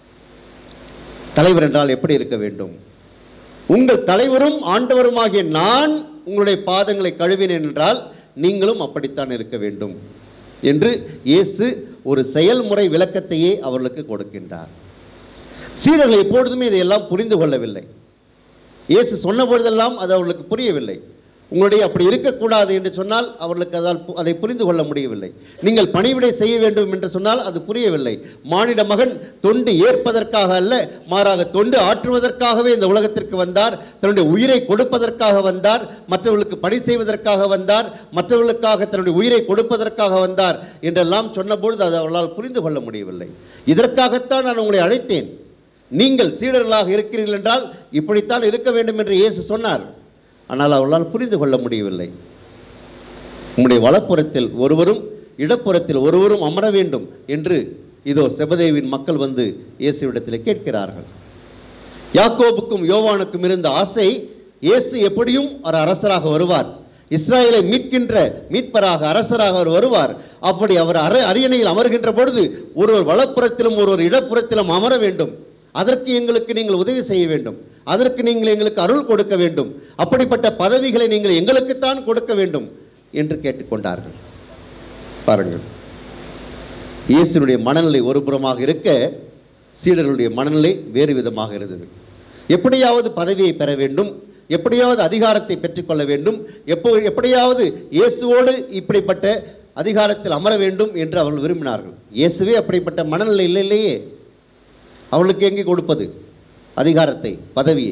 தலைவர் என்றால் எப்படி இருக்க வேண்டும் உங்கள் தலைவரும் ஆண்டவருமாகிய நான் உங்களுடைய பாதங்களை கழுவினேன் என்றால் நீங்களும் அப்படித்தான் இருக்க வேண்டும் என்று இயேசு ஒரு செயல்முறை விளக்கத்தையே அவர்களுக்கு கொடுக்கின்றார் சீடர்கள் எப்பொழுதுமே இதையெல்லாம் புரிந்து கொள்ளவில்லை இயேசு சொன்ன பொழுதெல்லாம் அது அவர்களுக்கு புரியவில்லை உங்களுடைய அப்படி இருக்கக்கூடாது என்று சொன்னால் அவர்களுக்கு அதால் பு- அதை புரிந்து கொள்ள முடியவில்லை நீங்கள் பணிவிடை செய்ய வேண்டும் என்று சொன்னால் அது புரியவில்லை மானிட மகன் தொண்டு ஏற்பதற்காக அல்ல மாறாக தொண்டு ஆற்றுவதற்காகவே இந்த உலகத்திற்கு வந்தார் தன்னுடைய உயிரை கொடுப்பதற்காக வந்தார் மற்றவர்களுக்கு பணி செய்வதற்காக வந்தார் மற்றவர்களுக்காக தன்னுடைய உயிரை கொடுப்பதற்காக வந்தார் என்றெல்லாம் சொன்னபொழுது அது அவர்களால் புரிந்து கொள்ள முடியவில்லை இதற்காகத்தான் நான் உங்களை அழைத்தேன் நீங்கள் சீடர்களாக இருக்கிறீர்கள் என்றால் இப்படித்தான் இருக்க வேண்டும் என்று இயேசு சொன்னார் ஆனால் அவர்களால் புரிந்து கொள்ள முடியவில்லை உம்முடைய வலப்புறத்தில் ஒருவரும் இடப்புறத்தில் ஒருவரும் அமர வேண்டும் என்று இதோ செபதேவின் மக்கள் வந்து இயேசுவிடத்தில் கேட்கிறார்கள் யாக்கோபுக்கும் யோவானுக்கும் இருந்த ஆசை இயேசு எப்படியும் ஒரு அரசராக வருவார் இஸ்ராயேலை மீட்கின்ற மீட்பராக அரசராக அவர் வருவார் அப்படி அவர் அர அரியணையில் அமர்கின்ற பொழுது ஒருவர் வலப்புறத்திலும் ஒருவர் இடப்புறத்திலும் அமர வேண்டும் அதற்கு எங்களுக்கு நீங்கள் உதவி செய்ய வேண்டும் அதற்கு நீங்கள் எங்களுக்கு அருள் கொடுக்க வேண்டும் அப்படிப்பட்ட பதவிகளை நீங்கள் எங்களுக்குத்தான் கொடுக்க வேண்டும் என்று கேட்டுக்கொண்டார்கள் பாருங்கள் இயேசுனுடைய மனநிலை ஒரு புறமாக இருக்க சீடர்களுடைய மனநிலை வேறு விதமாக இருந்தது எப்படியாவது பதவியை பெற வேண்டும் எப்படியாவது அதிகாரத்தை பெற்றுக்கொள்ள வேண்டும் எப்போ எப்படியாவது இயேசுவோடு இப்படிப்பட்ட அதிகாரத்தில் அமர வேண்டும் என்று அவர்கள் விரும்பினார்கள் இயேசுவே அப்படிப்பட்ட மனநிலை இல்லை இல்லையே அவர்களுக்கு எங்கே கொடுப்பது அதிகாரத்தை பதவியை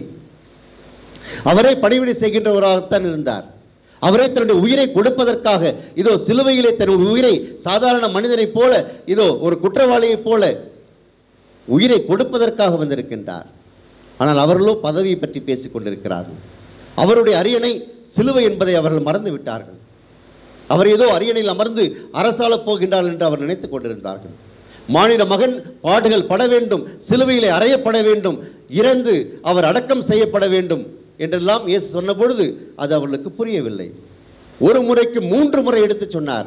அவரே பணிவிடை செய்கின்றவராகத்தான் இருந்தார் அவரே தன்னுடைய உயிரை கொடுப்பதற்காக இதோ சிலுவையிலே தன்னுடைய உயிரை சாதாரண மனிதனைப் போல இதோ ஒரு குற்றவாளியைப் போல உயிரை கொடுப்பதற்காக வந்திருக்கின்றார் ஆனால் அவர்களோ பதவியை பற்றி பேசிக் கொண்டிருக்கிறார்கள் அவருடைய அரியணை சிலுவை என்பதை அவர்கள் மறந்து விட்டார்கள் அவர் ஏதோ அரியணையில் அமர்ந்து அரசாளப் போகின்றார் என்று அவர் நினைத்துக் கொண்டிருந்தார்கள் மானிட மகன் பாடுகள் பட வேண்டும் சிலுவையிலே அறையப்பட வேண்டும் இறந்து அவர் அடக்கம் செய்யப்பட வேண்டும் என்றெல்லாம் இயேசு சொன்ன பொழுது அது அவர்களுக்கு புரியவில்லை ஒரு முறைக்கு மூன்று முறை எடுத்து சொன்னார்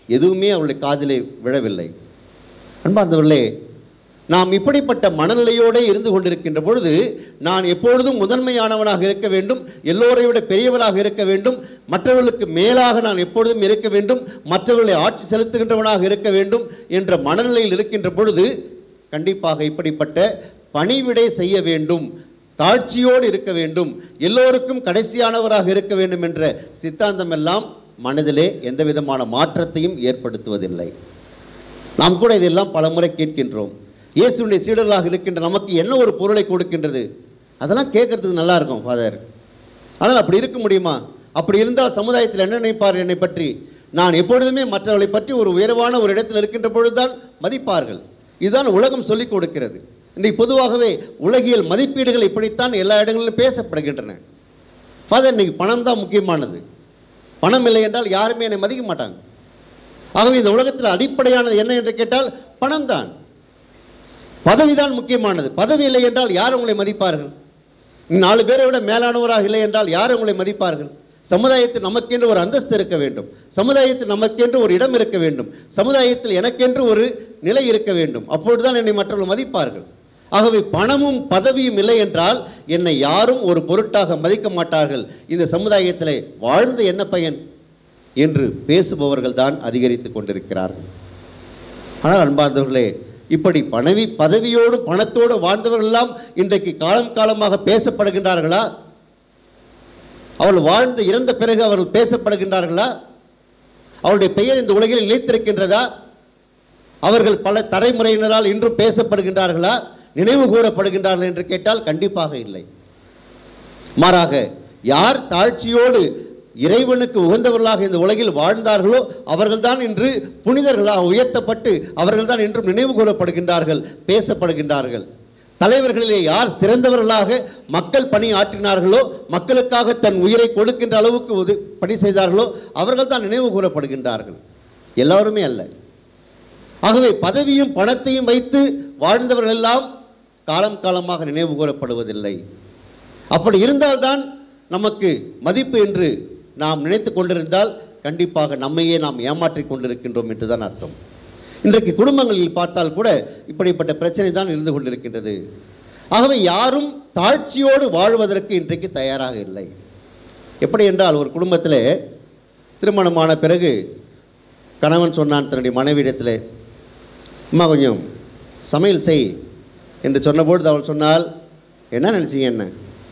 எதுவுமே அவளுடைய காதிலே விழவில்லை அன்பார்ந்தவர்களே நாம் இப்படிப்பட்ட மனநிலையோடு இருந்து கொண்டிருக்கின்ற பொழுது நான் எப்பொழுதும் முதன்மையானவனாக இருக்க வேண்டும் எல்லோரை விட பெரியவனாக இருக்க வேண்டும் மற்றவர்களுக்கு மேலாக நான் எப்பொழுதும் இருக்க வேண்டும் மற்றவர்களை ஆட்சி செலுத்துகின்றவனாக இருக்க வேண்டும் என்ற மனநிலையில் இருக்கின்ற பொழுது கண்டிப்பாக இப்படிப்பட்ட பணிவிடை செய்ய வேண்டும் தாழ்ச்சியோடு இருக்க வேண்டும் எல்லோருக்கும் கடைசியானவராக இருக்க வேண்டும் என்ற சித்தாந்தம் எல்லாம் மனதிலே எந்த விதமான மாற்றத்தையும் ஏற்படுத்துவதில்லை நாம் கூட இதெல்லாம் பலமுறை கேட்கின்றோம் இயேசுடைய சீடர்களாக இருக்கின்ற நமக்கு என்ன ஒரு பொருளை கொடுக்கின்றது அதெல்லாம் கேட்கறதுக்கு நல்லா இருக்கும் ஃபாதர் ஆனால் அப்படி இருக்க முடியுமா அப்படி இருந்தால் சமுதாயத்தில் என்ன நினைப்பார் என்னை பற்றி நான் எப்பொழுதுமே மற்றவர்களை பற்றி ஒரு உயர்வான ஒரு இடத்தில் இருக்கின்ற பொழுதுதான் மதிப்பார்கள் இதுதான் உலகம் சொல்லிக் கொடுக்கிறது இன்றைக்கு பொதுவாகவே உலகியல் மதிப்பீடுகள் இப்படித்தான் எல்லா இடங்களிலும் பேசப்படுகின்றன ஃபாதர் இன்னைக்கு பணம் தான் முக்கியமானது பணம் இல்லை என்றால் யாருமே என்னை மதிக்க மாட்டாங்க ஆகவே இந்த உலகத்தில் அடிப்படையானது என்ன என்று கேட்டால் பணம் தான் பதவிதான் முக்கியமானது பதவி இல்லை என்றால் யார் உங்களை மதிப்பார்கள் நாலு பேரை விட மேலானவராக இல்லை என்றால் யார் உங்களை மதிப்பார்கள் சமுதாயத்தில் நமக்கென்று ஒரு அந்தஸ்து இருக்க வேண்டும் சமுதாயத்தில் நமக்கென்று ஒரு இடம் இருக்க வேண்டும் சமுதாயத்தில் எனக்கென்று ஒரு நிலை இருக்க வேண்டும் அப்பொழுதுதான் என்னை மற்றவர்கள் மதிப்பார்கள் ஆகவே பணமும் பதவியும் இல்லை என்றால் என்னை யாரும் ஒரு பொருட்டாக மதிக்க மாட்டார்கள் இந்த சமுதாயத்திலே வாழ்ந்து என்ன பயன் என்று பேசுபவர்கள் தான் அதிகரித்து கொண்டிருக்கிறார்கள் ஆனால் அன்பார்ந்தவர்களே இப்படி பணவி பதவியோடு பணத்தோடு வாழ்ந்தவர்கள் எல்லாம் இன்றைக்கு காலம் காலமாக பேசப்படுகின்றார்களா அவர்கள் வாழ்ந்து இறந்த பிறகு அவர்கள் பேசப்படுகின்றார்களா அவருடைய பெயர் இந்த உலகில் நிலைத்திருக்கின்றதா அவர்கள் பல தலைமுறையினரால் இன்றும் பேசப்படுகின்றார்களா நினைவு கூறப்படுகின்றார்கள் என்று கேட்டால் கண்டிப்பாக இல்லை மாறாக யார் தாழ்ச்சியோடு இறைவனுக்கு உகந்தவர்களாக இந்த உலகில் வாழ்ந்தார்களோ அவர்கள்தான் இன்று புனிதர்களாக உயர்த்தப்பட்டு அவர்கள்தான் இன்றும் நினைவு கூறப்படுகின்றார்கள் பேசப்படுகின்றார்கள் தலைவர்களிலே யார் சிறந்தவர்களாக மக்கள் பணி ஆற்றினார்களோ மக்களுக்காக தன் உயிரை கொடுக்கின்ற அளவுக்கு உது பணி செய்தார்களோ அவர்கள் தான் நினைவு கூறப்படுகின்றார்கள் எல்லாருமே அல்ல ஆகவே பதவியும் பணத்தையும் வைத்து வாழ்ந்தவர்கள் எல்லாம் காலம் காலமாக நினைவு கூறப்படுவதில்லை அப்படி இருந்தால்தான் நமக்கு மதிப்பு என்று நாம் நினைத்து கொண்டிருந்தால் கண்டிப்பாக நம்மையே நாம் ஏமாற்றிக் கொண்டிருக்கின்றோம் என்று தான் அர்த்தம் இன்றைக்கு குடும்பங்களில் பார்த்தால் கூட இப்படிப்பட்ட பிரச்சனை தான் இருந்து கொண்டிருக்கின்றது ஆகவே யாரும் தாழ்ச்சியோடு வாழ்வதற்கு இன்றைக்கு தயாராக இல்லை எப்படி என்றால் ஒரு குடும்பத்தில் திருமணமான பிறகு கணவன் சொன்னான் தன்னுடைய மனைவியிடத்தில் அம்மா கொஞ்சம் சமையல் செய் என்று சொன்னபொழுது அவள் சொன்னால் என்ன நினச்சிங்க என்ன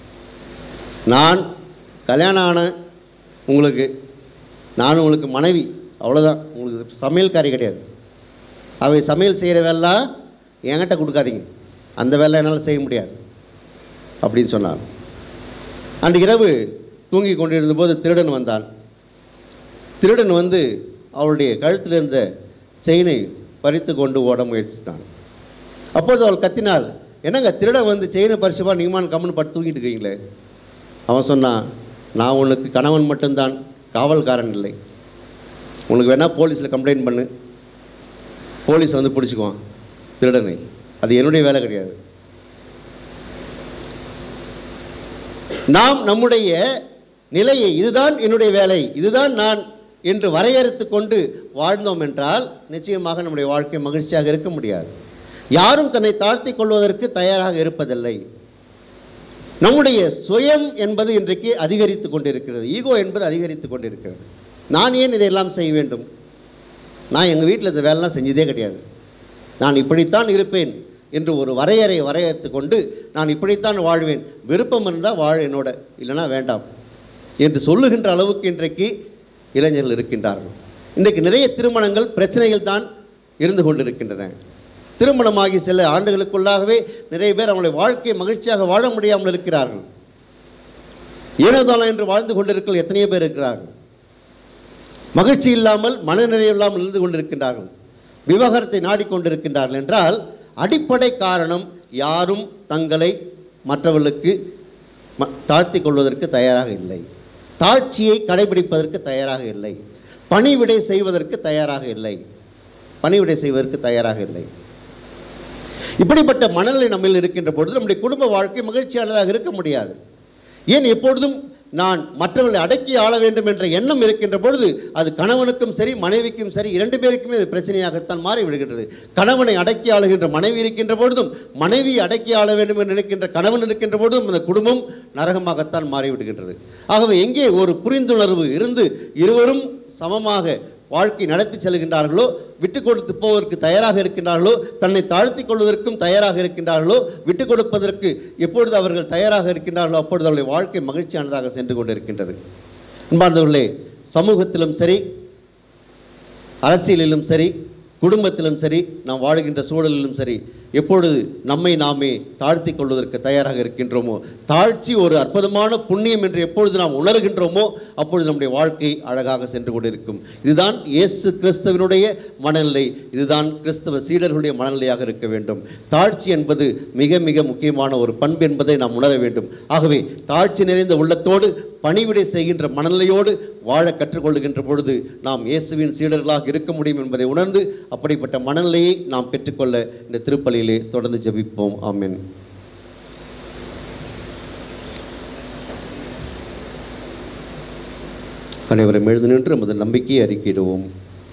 நான் கல்யாணம் ஆன உங்களுக்கு நான் உங்களுக்கு மனைவி அவ்வளோதான் உங்களுக்கு சமையல்காரி கிடையாது அவை சமையல் செய்கிற வேலை என்கிட்ட கொடுக்காதீங்க அந்த வேலை என்னால் செய்ய முடியாது அப்படின்னு சொன்னார் அன்று இரவு தூங்கி கொண்டிருந்தபோது திருடன் வந்தான் திருடன் வந்து அவளுடைய கழுத்தில் இருந்த செயினை பறித்து கொண்டு ஓட முயற்சித்தான் அப்பொழுது அவள் கத்தினாள் என்னங்க திருடன் வந்து செயினை பறிச்சுப்பா நீங்களான் கம்முன்னு பட்டு தூங்கிட்டு இருக்கீங்களே அவன் சொன்னான் நான் உனக்கு கணவன் மட்டும்தான் காவல்காரன் இல்லை உனக்கு வேணால் போலீஸில் கம்ப்ளைண்ட் பண்ணு போலீஸ் வந்து பிடிச்சிக்குவான் திருடனை அது என்னுடைய வேலை கிடையாது நாம் நம்முடைய நிலையை இதுதான் என்னுடைய வேலை இதுதான் நான் என்று வரையறுத்து கொண்டு வாழ்ந்தோம் என்றால் நிச்சயமாக நம்முடைய வாழ்க்கை மகிழ்ச்சியாக இருக்க முடியாது யாரும் தன்னை தாழ்த்தி கொள்வதற்கு தயாராக இருப்பதில்லை நம்முடைய சுயம் என்பது இன்றைக்கு அதிகரித்து கொண்டிருக்கிறது ஈகோ என்பது அதிகரித்து கொண்டிருக்கிறது நான் ஏன் இதையெல்லாம் செய்ய வேண்டும் நான் எங்கள் வீட்டில் இந்த வேலைலாம் செஞ்சதே கிடையாது நான் இப்படித்தான் இருப்பேன் என்று ஒரு வரையறை வரையறுத்து கொண்டு நான் இப்படித்தான் வாழ்வேன் விருப்பம் இருந்தால் வாழ் என்னோட இல்லைனா வேண்டாம் என்று சொல்லுகின்ற அளவுக்கு இன்றைக்கு இளைஞர்கள் இருக்கின்றார்கள் இன்றைக்கு நிறைய திருமணங்கள் பிரச்சனைகள் தான் இருந்து கொண்டிருக்கின்றன திருமணமாகி சில ஆண்டுகளுக்குள்ளாகவே நிறைய பேர் அவங்களுடைய வாழ்க்கையை மகிழ்ச்சியாக வாழ முடியாமல் இருக்கிறார்கள் ஏனோதானம் என்று வாழ்ந்து கொண்டிருக்கிற எத்தனையோ பேர் இருக்கிறார்கள் மகிழ்ச்சி இல்லாமல் மனநிறைவு இல்லாமல் இருந்து கொண்டிருக்கின்றார்கள் விவாகரத்தை நாடிக்கொண்டிருக்கின்றார்கள் என்றால் அடிப்படை காரணம் யாரும் தங்களை மற்றவர்களுக்கு ம- தாழ்த்திக் கொள்வதற்கு தயாராக இல்லை தாழ்ச்சியை கடைபிடிப்பதற்கு தயாராக இல்லை பணிவிடை செய்வதற்கு தயாராக இல்லை பணிவிடை செய்வதற்கு தயாராக இல்லை இப்படிப்பட்ட மனநிலை நம்மில் இருக்கின்ற பொழுது நம்முடைய குடும்ப வாழ்க்கை மகிழ்ச்சியானதாக இருக்க முடியாது ஏன் எப்பொழுதும் நான் மற்றவர்களை அடக்கி ஆள வேண்டும் என்ற எண்ணம் இருக்கின்ற பொழுது அது கணவனுக்கும் சரி மனைவிக்கும் சரி இரண்டு பேருக்குமே அது பிரச்சனையாகத்தான் மாறி விடுகின்றது கணவனை அடக்கி ஆளுகின்ற மனைவி இருக்கின்ற பொழுதும் மனைவி அடக்கி ஆள வேண்டும் என்று நினைக்கின்ற கணவன் இருக்கின்ற பொழுதும் அந்த குடும்பம் நரகமாகத்தான் மாறிவிடுகின்றது ஆகவே எங்கே ஒரு புரிந்துணர்வு இருந்து இருவரும் சமமாக வாழ்க்கை நடத்தி செல்கின்றார்களோ விட்டு கொடுத்து போவதற்கு தயாராக இருக்கின்றார்களோ தன்னை தாழ்த்தி கொள்வதற்கும் தயாராக இருக்கின்றார்களோ விட்டு கொடுப்பதற்கு எப்பொழுது அவர்கள் தயாராக இருக்கின்றார்களோ அப்பொழுது அவருடைய வாழ்க்கை மகிழ்ச்சியானதாக சென்று கொண்டிருக்கின்றது அன்பார்ந்தவர்களே சமூகத்திலும் சரி அரசியலிலும் சரி குடும்பத்திலும் சரி நாம் வாழுகின்ற சூழலிலும் சரி எப்பொழுது நம்மை நாமே தாழ்த்தி கொள்வதற்கு தயாராக இருக்கின்றோமோ தாழ்ச்சி ஒரு அற்புதமான புண்ணியம் என்று எப்பொழுது நாம் உணர்கின்றோமோ அப்பொழுது நம்முடைய வாழ்க்கை அழகாக சென்று கொண்டிருக்கும் இதுதான் இயேசு கிறிஸ்தவனுடைய மனநிலை இதுதான் கிறிஸ்தவ சீடர்களுடைய மனநிலையாக இருக்க வேண்டும் தாழ்ச்சி என்பது மிக மிக முக்கியமான ஒரு பண்பு என்பதை நாம் உணர வேண்டும் ஆகவே தாழ்ச்சி நிறைந்த உள்ளத்தோடு பணிவிடை செய்கின்ற மனநிலையோடு வாழ கற்றுக்கொள்கின்ற பொழுது நாம் இயேசுவின் சீடர்களாக இருக்க முடியும் என்பதை உணர்ந்து அப்படிப்பட்ட மனநிலையை நாம் பெற்றுக்கொள்ள இந்த திருப்பலியிலே தொடர்ந்து ஜெபிப்போம் ஆமென் அனைவரும் எழுந்து நின்று நமது நம்பிக்கையை அறிக்கையிடுவோம்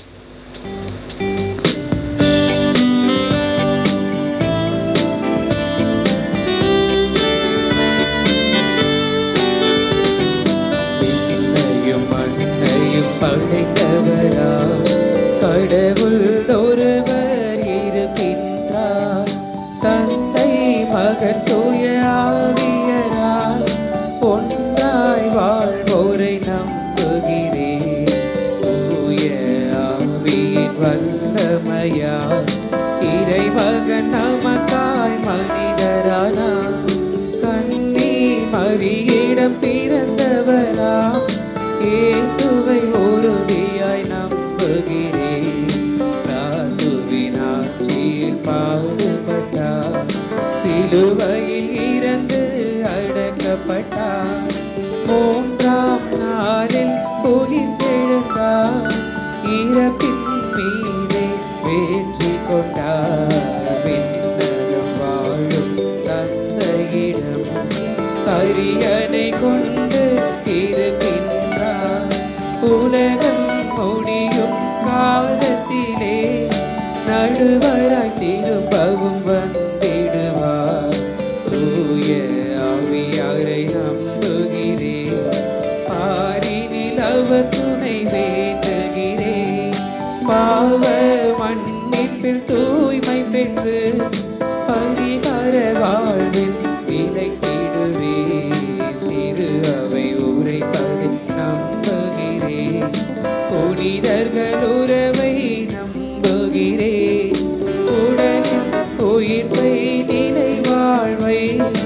விண்ணையும் மண்ணையும் படைத்தவரா கடவுள் ஒருவர் இருக்கின்றார் தந்தை மகன் தூய ஆவியரால் ஒன்றாய் வாழ்வோரை நம்புகிறேன் தூய ஆவியின் வல்லமையால் இறைமகன் நமக்காய் மனிதரானார் கண்ணி மரியிடம் பிறந்தவரா இயேசுவை உறுதியாய் நம்புகிறேன் ராதுவின் ஆட்சியில் பாடுபட்டார் சிலுவையில் இறந்து அடக்கப்பட்டார் மூன்றாம் நாளில் உயிர்த்தெழுந்தார் இறப்பின் மீதே வெற்றி கொண்டார் விண்ணகம் வாழும் தந்தையிடம் கரியனை கொண்டு இருக்கின்றார் உலகம் முடியும் காலத்திலே நடுவராய் திரும்பவும் வந்திடுவார் தூய ஆவியாரை நம்புகிறேன் பாரினில் அவர் துணை வேண்டுகிறேன் பாவ மன்னிப்பில் தூய்மை பெற்று பரிகார வாழ்வில் நிலைத்திடுவே திரு அவை உரைப்பதை நம்புகிறேன் புனிதர்கள் உறவை நம்புகிறேன் உடலில் உயிர்ப்பை நிலை வாழ்வை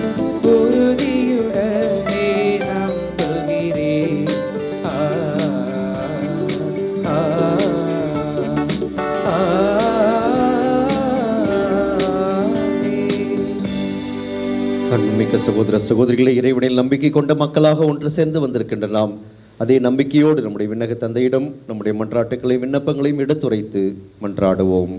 உறுதியுடனே நம்புகிறேன் ஆ ஆ ஆமென். அன்புமிக்க சகோதர சகோதரிகளை இறைவனில் நம்பிக்கை கொண்ட மக்களாக ஒன்று சேர்ந்து வந்திருக்கின்ற நாம் அதே நம்பிக்கையோடு நம்முடைய விண்ணக தந்தையிடம் நம்முடைய மன்றாட்டுக்களை விண்ணப்பங்களையும் எடுத்துரைத்து மன்றாடுவோம்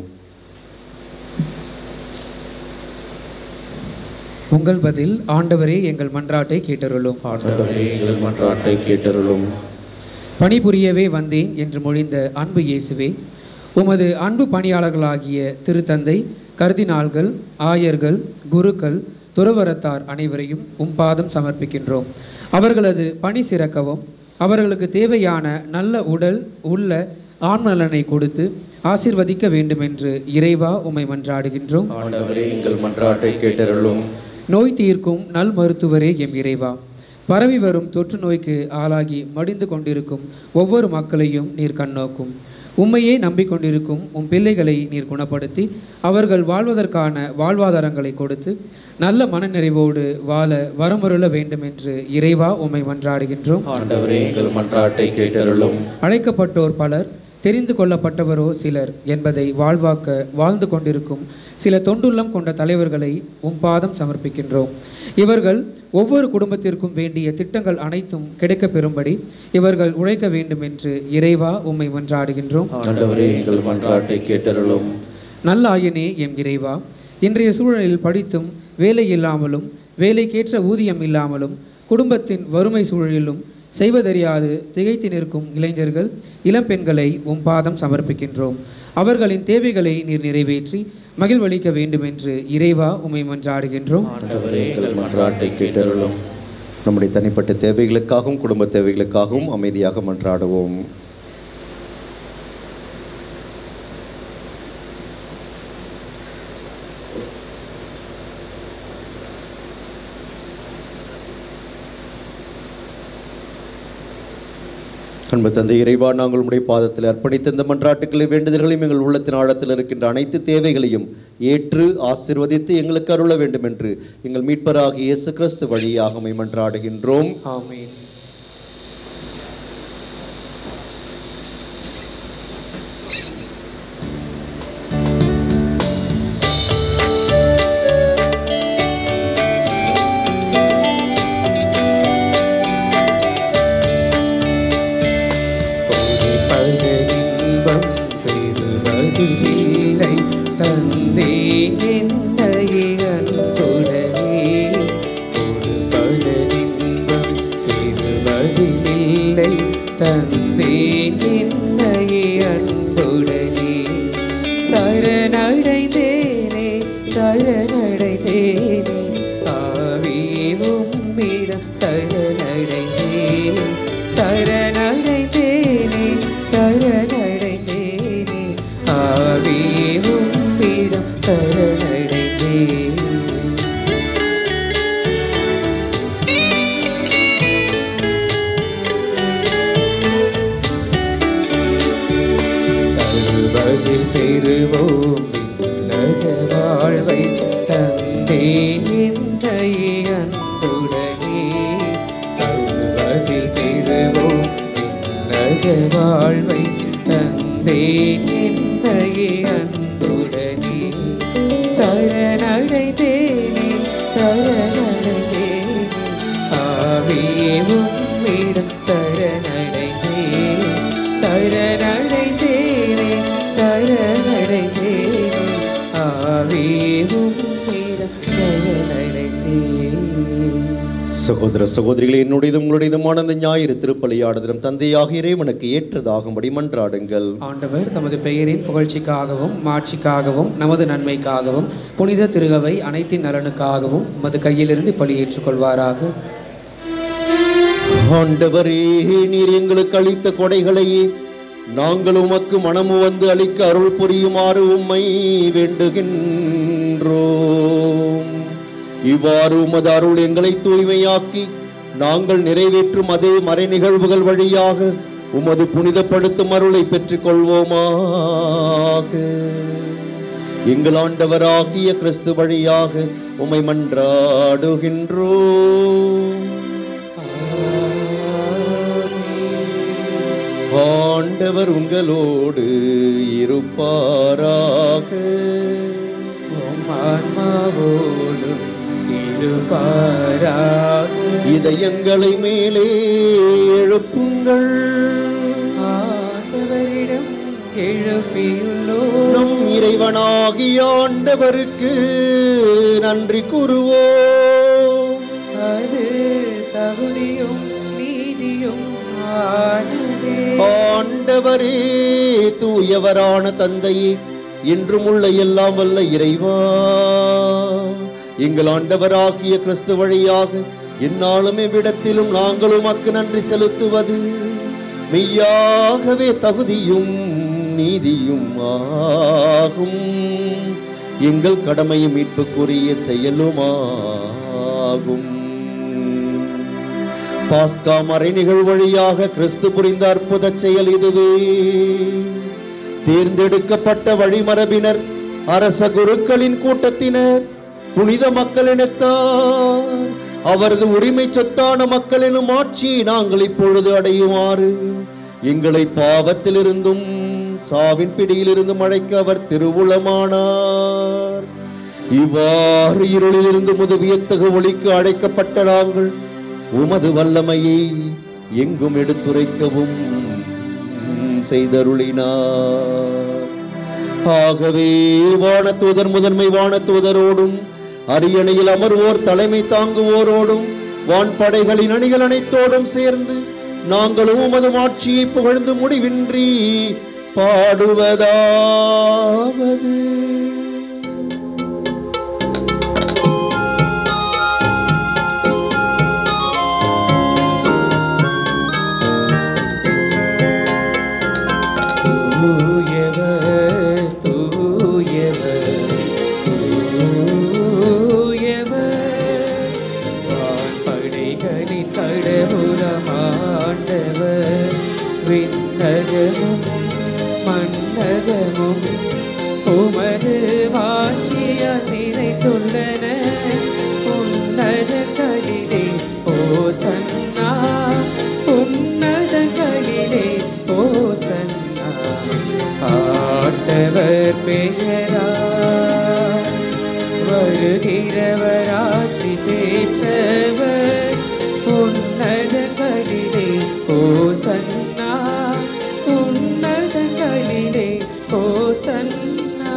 உங்கள் பதில் ஆண்டவரே எங்கள் மன்றாட்டை கேட்டருளும் ஆண்டவரே எங்கள் மன்றாட்டை கேட்டருளும் பணிபுரியவே வந்தேன் என்று மொழிந்த அன்பு இயேசுவே உமது அன்பு பணியாளர்களாகிய திருத்தந்தை கர்தினால்கள் ஆயர்கள் குருக்கள் துறவரத்தார் அனைவரையும் உம் பாதம் சமர்ப்பிக்கின்றோம் அவர்களது பணி சிறக்கவும் அவர்களுக்கு தேவையான நல்ல உடல் உள்ள ஆண்நலனை கொடுத்து ஆசிர்வதிக்க வேண்டுமென்று இறைவா உம்மை மன்றாடுகின்றோம் ஆண்டவரே எங்கள் மன்றாட்டை கேட்டருளும் நோய் தீர்க்கும் நல் மருத்துவரே எம் இறைவா பரவி வரும் தொற்று நோய்க்கு ஆளாகி மடிந்து கொண்டிருக்கும் ஒவ்வொரு மக்களையும் நீர் கண்ணோக்கும் உம்மையே நம்பிக்கொண்டிருக்கும் உம் பிள்ளைகளை நீர் குணப்படுத்தி அவர்கள் வாழ்வதற்கான வாழ்வாதாரங்களை கொடுத்து நல்ல மனநிறைவோடு வாழ வரமுருள வேண்டும் என்று இறைவா உம்மை மன்றாடுகின்றோம் ஆண்டவரே எங்கள் மன்றாட்டை கேட்டருளும் அழைக்கப்பட்டோர் பலர் தெரிந்து கொள்ளப்பட்டவரோ சிலர் என்பதை வாழ்வாக்க வாழ்ந்து கொண்டிருக்கும் சில தொண்டுள்ளம் கொண்ட தலைவர்களை உம் பாதம் சமர்ப்பிக்கின்றோம் இவர்கள் ஒவ்வொரு குடும்பத்திற்கும் வேண்டிய திட்டங்கள் அனைத்தும் கிடைக்கப் பெறும்படி இவர்கள் உழைக்க வேண்டும் என்று இறைவா உம்மை மன்றாடுகின்றோம் ஆண்டவரே எங்கள் மன்றாட்டை கேட்டருளும் நல்லாயனே எம் இறைவா இன்றைய சூழலில் படித்தும் வேலை இல்லாமலும் வேலைக்கேற்ற ஊதியம் இல்லாமலும் குடும்பத்தின் வறுமை சூழலிலும் செய்வதறியாது திகைத்து நிற்கும் இளைஞர்கள் இளம்பெண்களை உம் பாதம் சமர்ப்பிக்கின்றோம் அவர்களின் தேவைகளை நீர் நிறைவேற்றி மகிழ்வளிக்க வேண்டுமென்று இறைவா உம்மை மன்றாடுகின்றோம் ஆண்டவரே எங்கள் மன்றாட்டை கேட்டருளும் நம்முடைய தனிப்பட்ட தேவைகளுக்காகவும் குடும்ப தேவைகளுக்காகவும் அமைதியாக மன்றாடுவோம் அன்பு தந்தை இறைவா நாங்கள் உம்முடைய பாதத்தில் அர்ப்பணித்த இந்த மன்றாட்டுக்களை வேண்டுதல்களையும் எங்கள் உள்ளத்தின் ஆழத்தில் இருக்கின்ற அனைத்து தேவைகளையும் ஏற்று ஆசிர்வதித்து எங்களுக்கு அருள வேண்டும் என்று எங்கள் மீட்பராகிய இயேசு கிறிஸ்து வழியாக உம்மை மன்றாடுகின்றோம் ஆமென் கொடுப்பது இன்பம் பெறுவதில்லை தந்தேன் என்னை அன்புடனே கொடுப்பது இன்பம் பெறுவதில்லை தந்தேன் என்னை அன்புடனே சரணடைந்தேனே சரணடைந்தேனே ஆவியும் இடம் சரணடைந்தேன் சரணடைந்தேனே சரணடைந்தேனே ஆவியும் இடம் சரணடைந்தேன் தருவதில் பெறுவோம் இல்லக வாழ்வை தந்தேன் என்னையே அன்புடனே தருவதில் பெறுவோம் இல்லக வாழ்வை தந்தேன் என்னையே அன்புடனே சரணடைந்தேனே சரணடைந்தேனே ஆவியே உம்மிடம் சரணடைந்தேன் சரணடைந்தேனே சரணடைந்தேனே ஆவியே உம்மிடம் சரணடைந்தேன் சகோதர சகோதரிகளே என்னுடையதும் உங்களுடையதுமான இந்த ஞாயிறு திருப்பலியாடுதலும் தந்தையாக இறைவனுக்கு ஏற்றதாகும்படி மன்றாடுங்கள் ஆண்டவர் தமது பெயரின் புகழ்ச்சிக்காகவும் மாட்சிக்காகவும் நமது நன்மைக்காகவும் புனித திருகவை அனைத்தின் நலனுக்காகவும் உமது கையிலிருந்து பலி ஏற்றுக்கொள்வாராக ஆண்டவரே நீர் எங்களுக்கு அளித்த கொடைகளையே நாங்கள் உமக்கு மனமு வந்து அளிக்க அருள் புரியுமாறு உம்மை வேண்டுகின்றோம் இவ்வாறு உமது அருள் எங்களை தூய்மையாக்கி நாங்கள் நிறைவேற்றும் அதே மறை நிகழ்வுகள் வழியாக உமது புனிதப்படுத்தும் அருளை பெற்றுக் கொள்வோமாக எங்கள் ஆண்டவராகிய கிறிஸ்து வழியாக உம்மை மன்றாடுகின்றோம் ஆண்டவர் உங்களோடு இருப்பாராக உம் ஆன்மாவோடும் இருப்பாராக இதயங்களை மேலே எழுப்புங்கள் ஆண்டவரிடம் எழுப்பியுள்ளோ நம் இறைவனாகிய ஆண்டவருக்கு நன்றி கூறுவோம் அது தகுதியும் நீதியும் ஆனதே ஆண்டவரே தூயவரான தந்தையே என்றும் உள்ள எல்லாம் வல்ல இறைவா எங்கள் ஆண்டவராகிய கிறிஸ்து வழியாக எந்நாளும் எவ்விடத்திலும் நாங்கள் உமக்கு நன்றி செலுத்துவது மெய்யாகவே தகுதியும் நீதியும் ஆகும் எங்கள் கடமையும் மீட்புக்குரிய செயலுமாகும் பாஸ்கா மறை நிகழ்வு வழியாக கிறிஸ்து புரிந்த அற்புத செயல் இதுவே தேர்ந்தெடுக்கப்பட்ட வழிமரபினர் அரச குருக்களின் கூட்டத்தினர் புனித மக்களினத்தார் அவரது உரிமை சொத்தான மக்களினும் ஆட்சியை நாங்கள் இப்பொழுது அடையுமாறு எங்களை பாவத்திலிருந்தும் சாவின் பிடியிலிருந்தும் அழைக்க அவர் திருவுளமானார் இவ்வாறு இருளிலிருந்து முதுவியத்தகு ஒளிக்கு அழைக்கப்பட்ட நாங்கள் உமது வல்லமையை எங்கும் எடுத்துரைக்கவும் செய்தருளினார் ஆகவே வானதூதர் முதன்மை வானதூதரோடும் அரியணையில் அமர்வோர் தலைமை தாங்குவோரோடும் வான்படைகளின் அணிகள் அனைத்தோடும் சேர்ந்து நாங்களும் உமது மாட்சியை புகழ்ந்து முடிவின்றி பாடுவதாவது தூயவர் தூயவர் தூயவர் வான்படைகளின் கடவுளமாண்டவர் விண்ணகமும் மண்ணகமும் உமது மாற்றியால் நிறைந்துள்ளன உன்னதங்களிலே ஓசன்னா உன்னதங்களிலே ஓசன்னா ஆண்டவர் பெயரா வருகிறவர் ஆசி பெற்றவர் உன்னதங்களிலே ஓசன்னா உன்னதங்களிலே ஓசன்னா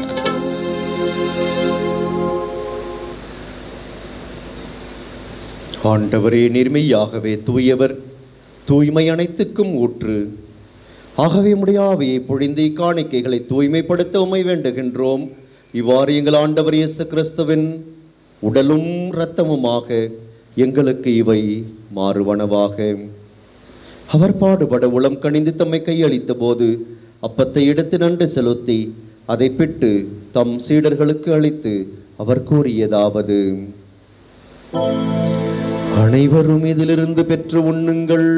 ஆண்டவரே நிர்மையாகவே தூயவர் தூய்மை அனைத்துக்கும் ஊற்று ஆகவே முடியாவையை பொழிந்து காணிக்கைகளை தூய்மைப்படுத்த உமை வேண்டுகின்றோம் இவ்வாறு எங்கள் ஆண்டவர் இயேசு கிறிஸ்துவின் உடலும் இரத்தமுமாக எங்களுக்கு இவை மாறுவனவாக அவர் பாடுபட உளம் கனிந்து தம்மை கையளித்த போது அப்பத்தை எடுத்து நன்று செலுத்தி அதை பிட்டு தம் சீடர்களுக்கு அளித்து அவர் கூறியதாவது அனைவரும் இதிலிருந்து பெற்று உண்ணுங்கள்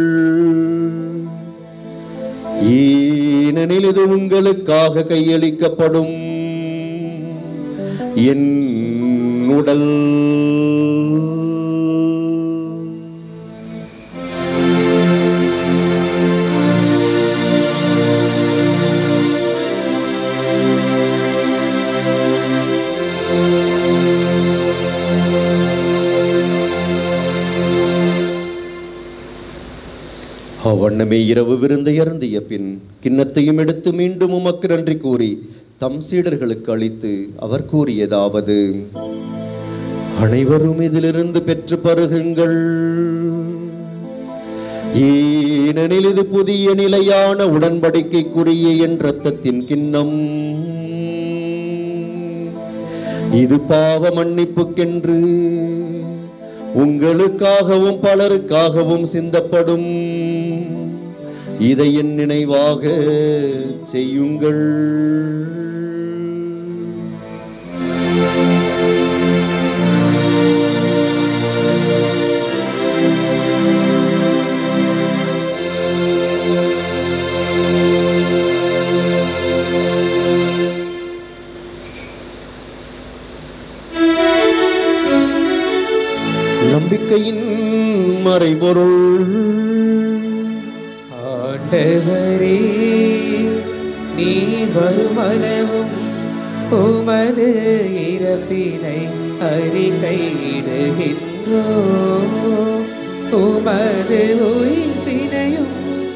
ஏனெனில் இது உங்களுக்காக கையளிக்கப்படும் என் உடல் அவ்வண்ணமே இரவு விருந்தை அருந்திய பின் கிண்ணத்தையும் எடுத்து மீண்டும் உமக்கு நன்றி கூறி தம் சீடர்களுக்கு அளித்து அவர் கூறியதாவது அனைவரும் இதிலிருந்து பெற்று பருகுங்கள் ஏனெனில் இது புதிய நிலையான உடன்படிக்கைக்குரிய என் இரத்தத்தின் கிண்ணம் இது பாவ மன்னிப்புக்கென்று உங்களுக்காகவும் பலருக்காகவும் சிந்தப்படும் இதை என் நினைவாக செய்யுங்கள் நம்பிக்கையின் மறைபொருள் ஆண்டவரே நீ வருமளவும் உமது இறப்பினை அறிக்கையிடுகின்றோ உமது உயிர்ப்பினையும்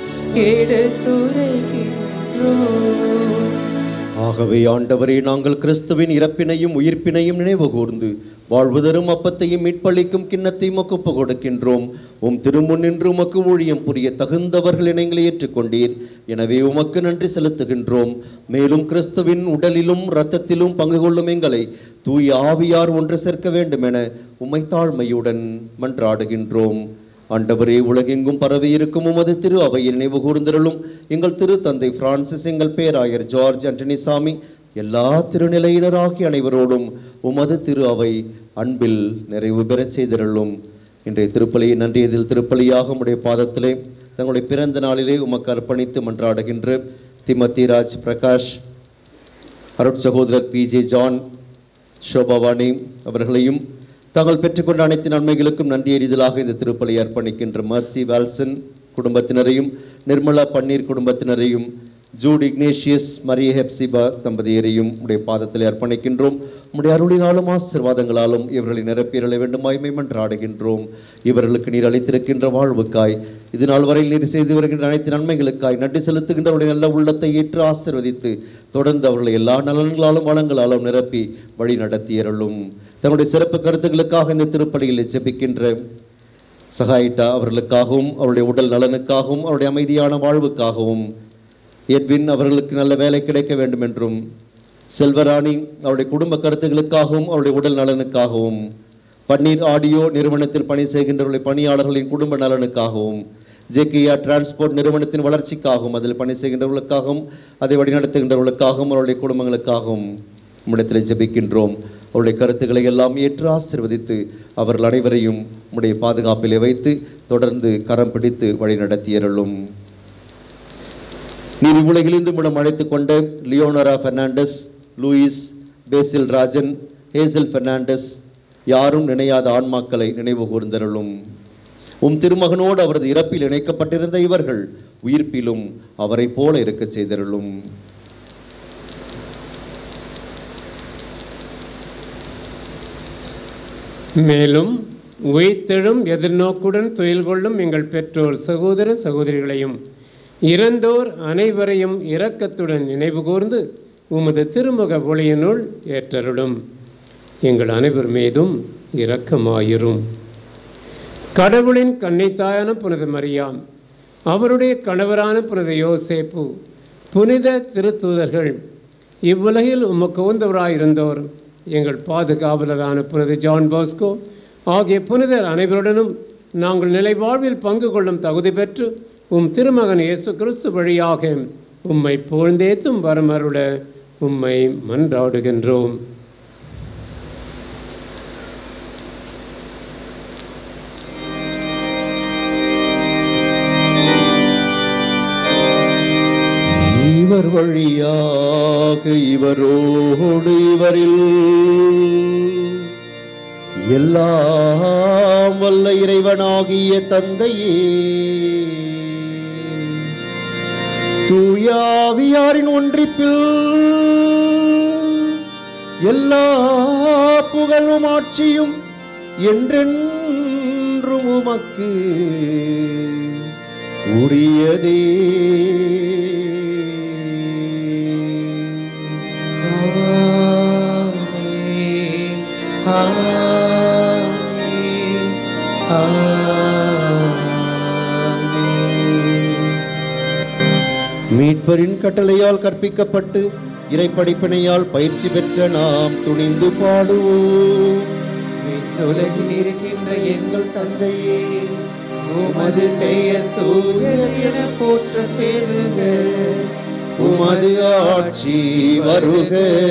எடுத்துரைக்கின்றோ ஆகவே ஆண்டவரே நாங்கள் கிறிஸ்துவின் இறப்பினையும் உயிர்ப்பினையும் நினைவு கூர்ந்து வாழ்வுதரும் அப்பத்தையும் மீட்பளிக்கும் கிண்ணத்தையும் ஒப்பு கொடுக்கின்றோம் உம் திருமுன்னின்று உமக்கு ஊழியம் புரிய தகுந்தவர்கள் என எங்களை ஏற்றுக்கொண்டீர் எனவே உமக்கு நன்றி செலுத்துகின்றோம் மேலும் கிறிஸ்துவின் உடலிலும் இரத்தத்திலும் பங்கு கொள்ளும் எங்களை தூய ஆவியார் ஒன்று சேர்க்க வேண்டும் என உம்மை தாழ்மையுடன் மன்றாடுகின்றோம் ஆண்டவரே உலகெங்கும் பரவி இருக்கும் உமது திரு அவையை நினைவு கூர்ந்திருளும் எங்கள் திரு தந்தை பிரான்சிஸ் எங்கள் பேராயர் ஜார்ஜ் அண்டனிசாமி எல்லா திருநிலையினராகிய அனைவரோடும் உமது திரு அவை அன்பில் நிறைவு பெறச் செய்திருளும் இன்றைய திருப்பலியை நன்றியதில் திருப்பலியாக உடைய பாதத்திலே தங்களுடைய பிறந்த நாளிலே உமக்கு அர்ப்பணித்து மன்றாடுகின்ற திமத்திராஜ் பிரகாஷ் அருட் சகோதரர் பி ஜே ஜான் ஷோபாவாணி அவர்களையும் தாங்கள் பெற்றுக்கொண்ட அனைத்து நன்மைகளுக்கும் நன்றி எறிதலாக இந்த திருப்பலி அர்ப்பணிக்கின்ற மர்சி வால்சன் குடும்பத்தினரையும் நிர்மலா பன்னீர் குடும்பத்தினரையும் ஜூட் இக்னேஷியஸ் மரிய ஹெப்சிபா தம்பதியரையும் உடைய பாதத்தில் அர்ப்பணிக்கின்றோம் உடைய அருளினாலும் ஆசிர்வாதங்களாலும் இவர்களை நிரப்பியறள வேண்டுமாய்மை மன்றாடுகின்றோம் இவர்களுக்கு நீர் அளித்திருக்கின்ற வாழ்வுக்காய் இது நாள் வரையில் நீர் செய்து வருகின்ற அனைத்து நன்மைகளுக்காய் நன்றி செலுத்துகின்ற அவருடைய நல்ல உள்ளத்தை ஏற்று ஆசிர்வதித்து தொடர்ந்து அவர்களை எல்லா நலன்களாலும் வளங்களாலும் நிரப்பி வழி நடத்தியருளும் தன்னுடைய சிறப்பு கருத்துக்களுக்காக இந்த திருப்பலியில் ஜெபிக்கின்ற சகாயிட்டா அவர்களுக்காகவும் அவருடைய உடல் நலனுக்காகவும் அவருடைய அமைதியான வாழ்வுக்காகவும் எட்வின் அவர்களுக்கு நல்ல வேலை கிடைக்க வேண்டும் என்றும் செல்வராணி அவருடைய குடும்ப கருத்துகளுக்காகவும் அவருடைய உடல் நலனுக்காகவும் பன்னீர் ஆடியோ நிறுவனத்தில் பணி செய்கின்றவர்களை பணியாளர்களின் குடும்ப நலனுக்காகவும் ஜேகேஆர் டிரான்ஸ்போர்ட் நிறுவனத்தின் வளர்ச்சிக்காகவும் அதில் பணி செய்கின்றவர்களுக்காகவும் அதை வழிநடத்துகின்றவர்களுக்காகவும் அவருடைய குடும்பங்களுக்காகவும் உம்மிடத்தில் ஜெபிக்கின்றோம் அவருடைய கருத்துக்களை எல்லாம் ஏற்று ஆசிர்வதித்து அவர்கள் அனைவரையும் உம்முடைய பாதுகாப்பிலே வைத்து தொடர்ந்து கரம் பிடித்து வழிநடத்தியருளும் நீர் உலகிலிருந்து மூலம் அழைத்து கொண்ட லியோனரா பெர்னாண்டஸ் லூயிஸ் பேசில் ராஜன் ஹேசல் பெர்னாண்டஸ் யாரும் நினையாத ஆன்மாக்களை நினைவு கூர்ந்தருளும் உம் திருமகனோடு அவரது இறப்பில் இணைக்கப்பட்டிருந்த இவர்கள் உயிர்ப்பிலும் அவரைப் போல இருக்கச் செய்தருளும் மேலும் உயிர்த்தெழும் எதிர்நோக்குடன் துயில் கொள்ளும் எங்கள் பெற்றோர் சகோதர சகோதரிகளையும் இறந்தோர் அனைவரையும் இரக்கத்துடன் நினைவு கூர்ந்து உமது திருமுக ஒளியினுள் ஏற்றருளும் எங்கள் அனைவர் மீதும் இரக்கமாயிரும் கடவுளின் கன்னித்தாயான புனித மரியாம் அவருடைய கணவரான புனித யோசேப்பு புனித திருத்தூதர்கள் இவ்வுலகில் உமக்கு உந்தவராயிருந்தோர் எங்கள் பாதுகாவலரான புனித ஜான் பாஸ்கோ ஆகிய புனிதர் அனைவருடனும் நாங்கள் நிலை வாழ்வில் பங்கு கொள்ளும் தகுதி பெற்று உம் திருமகன் இயேசு கிறிஸ்து வழியாக உம்மை புகழ்ந்தேத்தும் வரமருள உம்மை மன்றாடுகின்றோம் இவர் வழியாக இவரோடு இவரில் எல்லாம் வல்ல இறைவனாகிய தந்தையே தூயாவியாரின் ஒன்றிப்பில் எல்லா புகழும் ஆட்சியும் என்றென்றும் உமக்கு உரியதே ஆமென். ஆமென். ஆமென். மீட்பரின் கட்டளையால் கற்பிக்கப்பட்டு இறைப்படிப்பினையால் பயிற்சி பெற்ற நாம் துணிந்து பாடுவோம் விண்ணுலகில் இருக்கின்ற எங்கள் தந்தையே உமது பெயர் தூயது என போற்ற பெருக உமது ஆட்சி வருக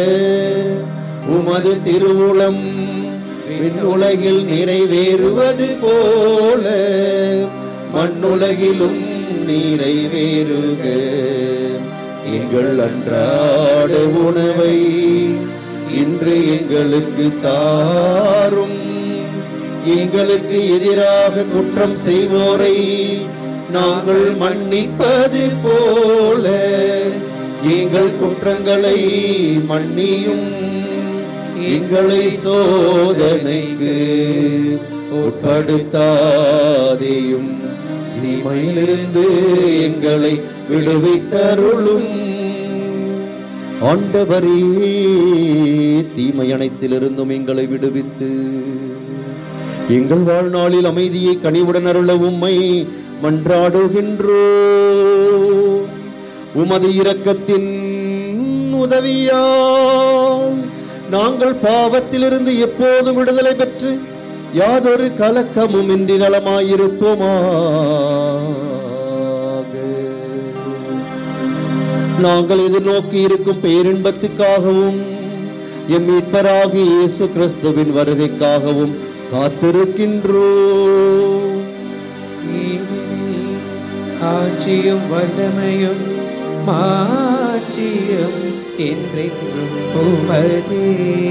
உமது திருவுளம் விண்ணுலகில் நிறைவேறுவது போல மண்ணுலகிலும் நிறைவேறுக எங்கள் அன்றாட உணவை இன்று எங்களுக்கு தாரும் எங்களுக்கு எதிராக குற்றம் செய்வோரை நாங்கள் மன்னிப்பது போல எங்கள் குற்றங்களை மன்னியும் எங்களை சோதனைக்கு உட்படுத்தாதேயும் தீமையிலிருந்து எங்களை விடுவித்தருளும் ஆண்டவரே தீமை அனைத்திலிருந்தும் எங்களை விடுவித்து எங்கள் வாழ்நாளில் அமைதியை கனிவுடன் அருள உம்மை மன்றாடுகின்றோ உமது இரக்கத்தின் உதவியால் நாங்கள் பாவத்திலிருந்து எப்போதும் விடுதலை பெற்று யாதொரு கலக்கமும் இன்றி நலமாயிருப்போமாக நாங்கள் எதிர்நோக்கி இருக்கும் பேரின்பத்துக்காகவும் எம் மீட்பராகிய இயேசு கிறிஸ்துவின் வருகைக்காகவும் காத்திருக்கின்றோம் ஏனெனில் ஆட்சியும் வல்லமையும் மாட்சியும் என்றென்றும் உமதே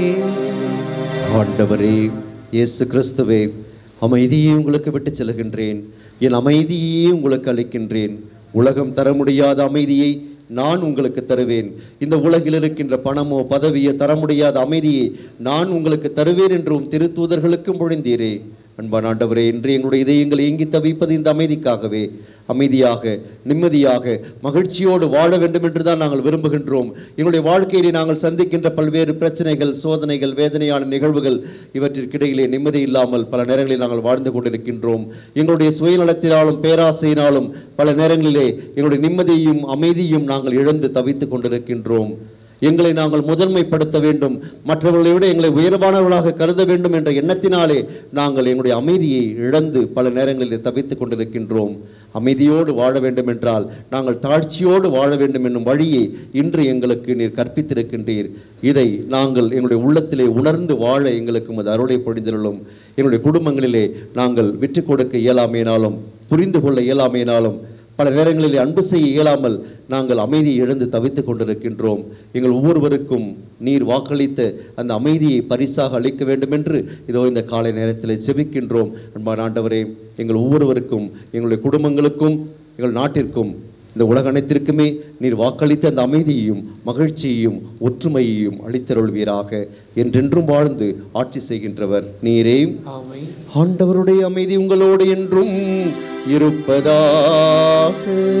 ஆண்டவரே இயேசு கிறிஸ்துவே அமைதியை உங்களுக்கு விட்டுச் செல்கின்றேன் என் அமைதியை உங்களுக்கு அளிக்கின்றேன் உலகம் தர முடியாத அமைதியை நான் உங்களுக்கு தருவேன் இந்த உலகில் இருக்கின்ற பணமோ பதவியோ தர முடியாத அமைதியை நான் உங்களுக்கு தருவேன் என்றும் திருத்தூதர்களுக்கு மொழிந்தீரே அன்பான ஆண்டவரே இன்று எங்களுடைய இதயங்கள் ஏங்கி தவிப்பது இந்த அமைதிக்காகவே அமைதியாக நிம்மதியாக மகிழ்ச்சியோடு வாழ வேண்டும் என்று தான் நாங்கள் விரும்புகின்றோம் எங்களுடைய வாழ்க்கையிலே நாங்கள் சந்திக்கின்ற பல்வேறு பிரச்சனைகள் சோதனைகள் வேதனையான நிகழ்வுகள் இவற்றிற்கிடையிலே நிம்மதி இல்லாமல் பல நேரங்களில் நாங்கள் வாழ்ந்து கொண்டிருக்கின்றோம் எங்களுடைய சுயநலத்தினாலும் பேராசையினாலும் பல நேரங்களிலே எங்களுடைய நிம்மதியையும் அமைதியும் நாங்கள் இழந்து தவித்துக் கொண்டிருக்கின்றோம் எங்களை நாங்கள் முதன்மைப்படுத்த வேண்டும் மற்றவர்களை விட எங்களை உயர்வானவர்களாக கருத வேண்டும் என்ற எண்ணத்தினாலே நாங்கள் எங்களுடைய அமைதியை இழந்து பல நேரங்களில் தவித்துக் கொண்டிருக்கின்றோம் அமைதியோடு வாழ வேண்டும் என்றால் நாங்கள் தாழ்ச்சியோடு வாழ வேண்டும் என்னும் வழியை இன்று எங்களுக்கு நீர் கற்பித்திருக்கின்றீர் இதை நாங்கள் எங்களுடைய உள்ளத்திலே உணர்ந்து வாழ எங்களுக்கு உமது அருளை பொழிந்திருளும் எங்களுடைய குடும்பங்களிலே நாங்கள் விட்டு கொடுக்க இயலாமையினாலும் புரிந்து கொள்ள இயலாமையினாலும் பல நேரங்களில் அன்பு செய்ய இயலாமல் நாங்கள் அமைதியை இழந்து தவித்துக் கொண்டிருக்கின்றோம் எங்கள் ஒவ்வொருவருக்கும் நீர் வாக்களித்த அந்த அமைதியை பரிசாக அளிக்க வேண்டும் என்று இதோ இந்த காலை நேரத்தில் செபிக்கின்றோம் அன்பான ஆண்டவரே எங்கள் ஒவ்வொருவருக்கும் எங்களுடைய குடும்பங்களுக்கும் எங்கள் நாட்டிற்கும் இந்த உலக அனைத்திற்குமே நீர் வாக்களித்த அந்த அமைதியையும் மகிழ்ச்சியையும் ஒற்றுமையையும் அளித்தருள்வீராக என்றென்றும் வாழ்ந்து ஆட்சி செய்கின்றவர் நீரே ஆமென் ஆண்டவருடைய அமைதி உங்களோடு என்றும் இருப்பதாக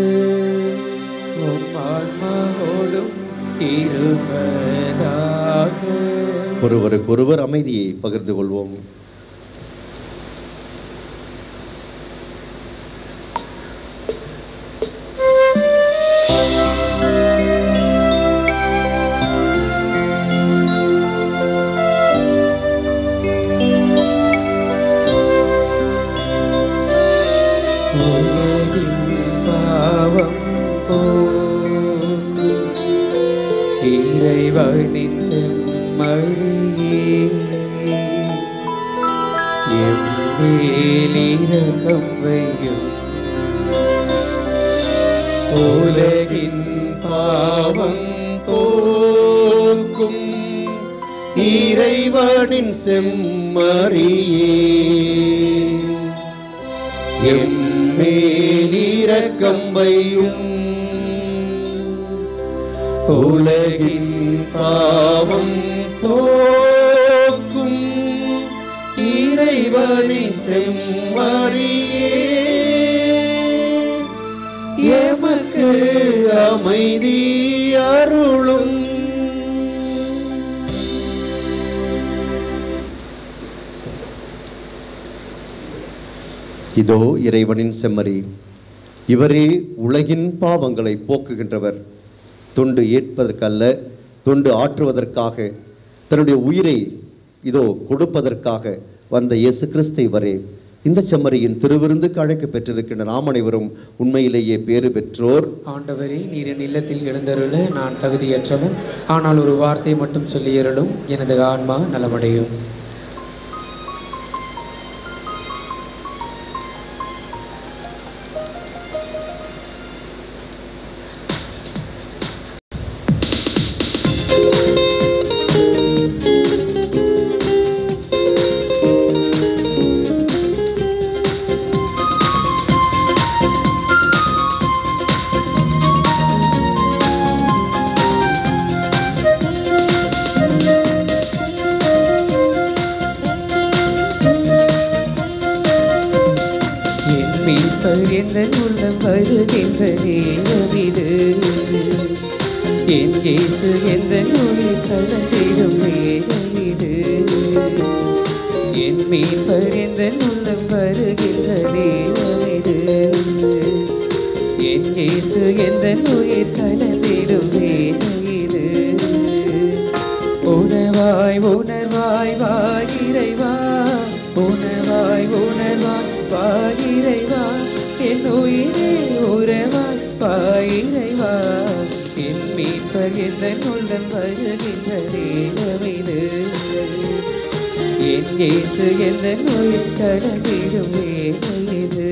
உம் ஆன்மாவோடும் இருப்பதாக ஒருவருக்கொருவர் அமைதியை பகிர்ந்து கொள்வோம் உலகின் பாவம் போக்கும் இறைவனின் செம்மறியே எம்மேலிரகம் வையும் உலகின் பாவம் போக்கும் இறைவனின் செம்மறியே எம்மேலிரக்கம் வையும் உலகின் பாவம் போக்கும் இறைவனின் செம்மறியே எமக்கு அமைதி அருளும் இதோ இறைவனின் செம்மறி இவரே உலகின் பாவங்களை போக்குகின்றவர் தொண்டு ஏற்பதற்கல்ல தொண்டு ஆற்றுவதற்காக தன்னுடைய உயிரை இதோ கொடுப்பதற்காக வந்த இயேசு கிறிஸ்து இவரே இந்த செம்மறியின் திருவிருந்துக்கு அழைக்க பெற்றிருக்கின்ற நாம் அனைவரும் உண்மையிலேயே பேறு பெற்றோர் ஆண்டவரே நீர் என் இல்லத்தில் எழுந்தருள நான் தகுதியற்றவன் ஆனால் ஒரு வார்த்தை மட்டும் சொல்லியருளும் எனது ஆன்மா நலமடையும் என் மீட்பர் எந்த உள்ளம் வருகின்ற நேரம் இது என் இயேசு எந்த நோயை கடந்திடும் நேரம் இது என் மீட்பர் எந்த உள்ளம் வருகின்ற நேரம் இது என் இயேசு எந்த நோயை கடந்திடும் நேரம் இது உணவாய் உணர்வாய் வாய் இறைவா உணவாய் உணர்வாய் வாய் இறைவா என் உயிரே உறவாய் வாய் இறைவா என் மீட்பர் எந்த உள்ளம் வருகின்ற நேரம் இது என் இயேசு எந்த நோயில் கடந்திடும் வேலை இது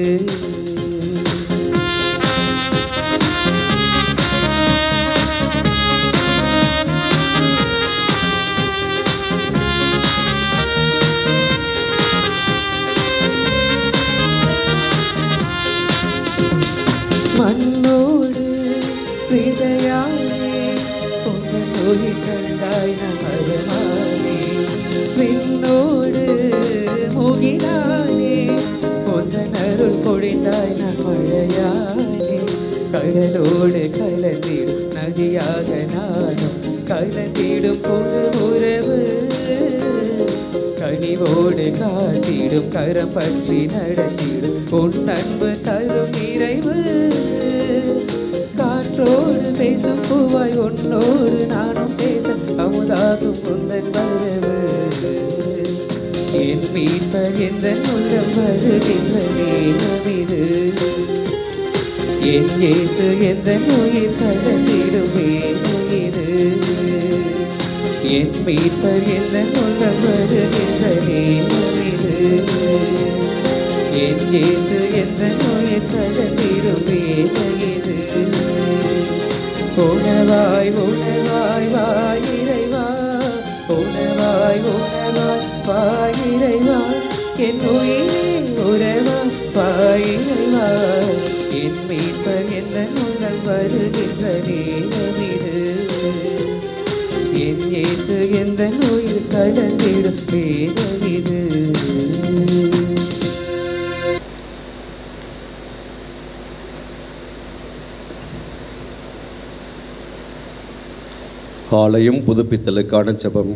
மண்ணோடு விதையானே உங்கள் நோய் கண்டாய் நமதமானே விண்ணோடு முகிலானே கலந்திடும் புது உறவு கனிவோடு காத்திடும் கரம் பற்றி நடத்திடும் உன் அன்பு தரும் நிறைவு காற்றோடு பேசும் பூவாய் உன்னோடு நானும் பேச அமுதாகும் உந்தன் வரவு என் மீட்பர் எந்த உள்ளம் வருகின்ற நேரம் இது என் இயேசு எந்த நோயில் கடந்திடும் வேகம் இது என் மீட்பர் எந்த உள்ளம் வருகின்ற நேரம் இது என் இயேசு எந்த நோயில் கடந்திடும் வேகம் இது உணவாய் உணவாய் வாய் இறைவா உணவாய் உணவாய் வாய் இறைவா என் உயிரே உறவா வாய் இறைவா என் மீட்பர் எந்த உணல் வருகின்ற நேரம் இது என் இயேசு எந்த நோயில் கலந்திடும் வேதம் இது ஆலயம் புதுப்பித்தலுக்கான ஜெபம்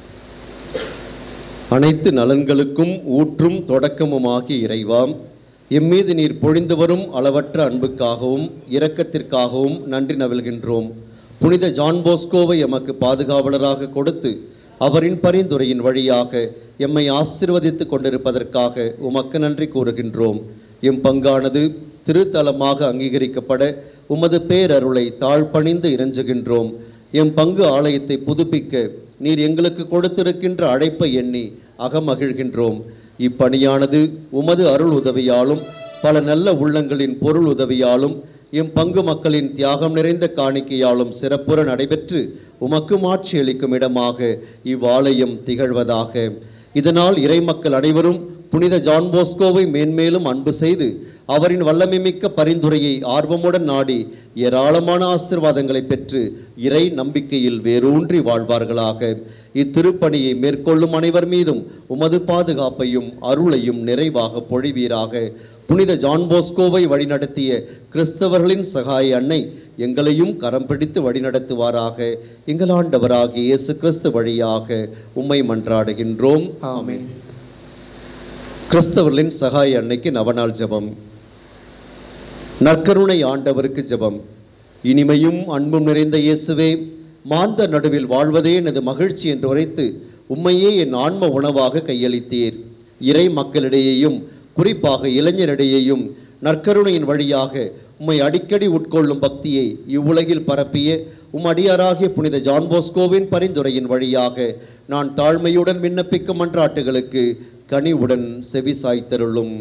அனைத்து நலன்களுக்கும் ஊற்றும் தொடக்கமுமாகி இறைவாம் எம்மீது நீர் பொழிந்து வரும் அளவற்ற அன்புக்காகவும் இரக்கத்திற்காகவும் நன்றி நவில்கின்றோம் புனித ஜான் போஸ்கோவை எமக்கு பாதுகாவலராக கொடுத்து அவரின் பரிந்துரையின் வழியாக எம்மை ஆசிர்வதித்து கொண்டிருப்பதற்காக உமக்கு நன்றி கூறுகின்றோம் எம் பங்கானது திருத்தலமாக அங்கீகரிக்கப்பட உமது பேரருளை தாழ்பணிந்து இறைஞ்சுகின்றோம் எம் பங்கு ஆலயத்தை புதுப்பிக்க நீர் எங்களுக்கு கொடுத்திருக்கின்ற அழைப்பை எண்ணி அகமகிழ்கின்றோம் இப்பணியானது உமது அருள் உதவியாலும் பல நல்ல உள்ளங்களின் பொருள் உதவியாலும் எம் பங்கு மக்களின் தியாகம் நிறைந்த காணிக்கையாலும் சிறப்புற நடைபெற்று உமக்கு மாட்சி அளிக்கும் இடமாக இவ்வாலயம் திகழ்வதாக இதனால் இறைமக்கள் அனைவரும் புனித ஜான் போஸ்கோவை மேன்மேலும் அன்பு செய்து அவரின் வல்லமைமிக்க பரிந்துரையை ஆர்வமுடன் நாடி ஏராளமான ஆசிர்வாதங்களை பெற்று இறை நம்பிக்கையில் வேரூன்றி வாழ்வார்களாக இத்திருப்பணியை மேற்கொள்ளும் அனைவர் மீதும் உமது பாதுகாப்பையும் அருளையும் நிறைவாக பொழிவீராக புனித ஜான் போஸ்கோவை வழிநடத்திய கிறிஸ்தவர்களின் சகாய அன்னை எங்களையும் கரம் பிடித்து வழிநடத்துவாராக எங்கள் ஆண்டவராகிய இயேசு கிறிஸ்து வழியாக உம்மை மன்றாடுகின்றோம் ஆமென் கிறிஸ்தவர்களின் சகாய அன்னைக்கு நவநாள் ஜெபம் நற்கருணை ஆண்டவருக்கு ஜெபம் இனிமையும் அன்பும் நிறைந்த இயேசுவே மாந்த நடுவில் வாழ்வதே எனது மகிழ்ச்சி என்று உரைத்து உம்மையே என் ஆன்ம உணவாக கையளித்தீர் இறை மக்களிடையேயும் குறிப்பாக இளைஞரிடையேயும் நற்கருணையின் வழியாக உம்மை அடிக்கடி உட்கொள்ளும் பக்தியை இவ்வுலகில் பரப்பிய உம் அடியாராகிய புனித ஜான் போஸ்கோவின் பரிந்துரையின் வழியாக நான் தாழ்மையுடன் விண்ணப்பிக்கும் மன்றாட்டுகளுக்கு கனிவுடன் செவி சாய்த்தருளும்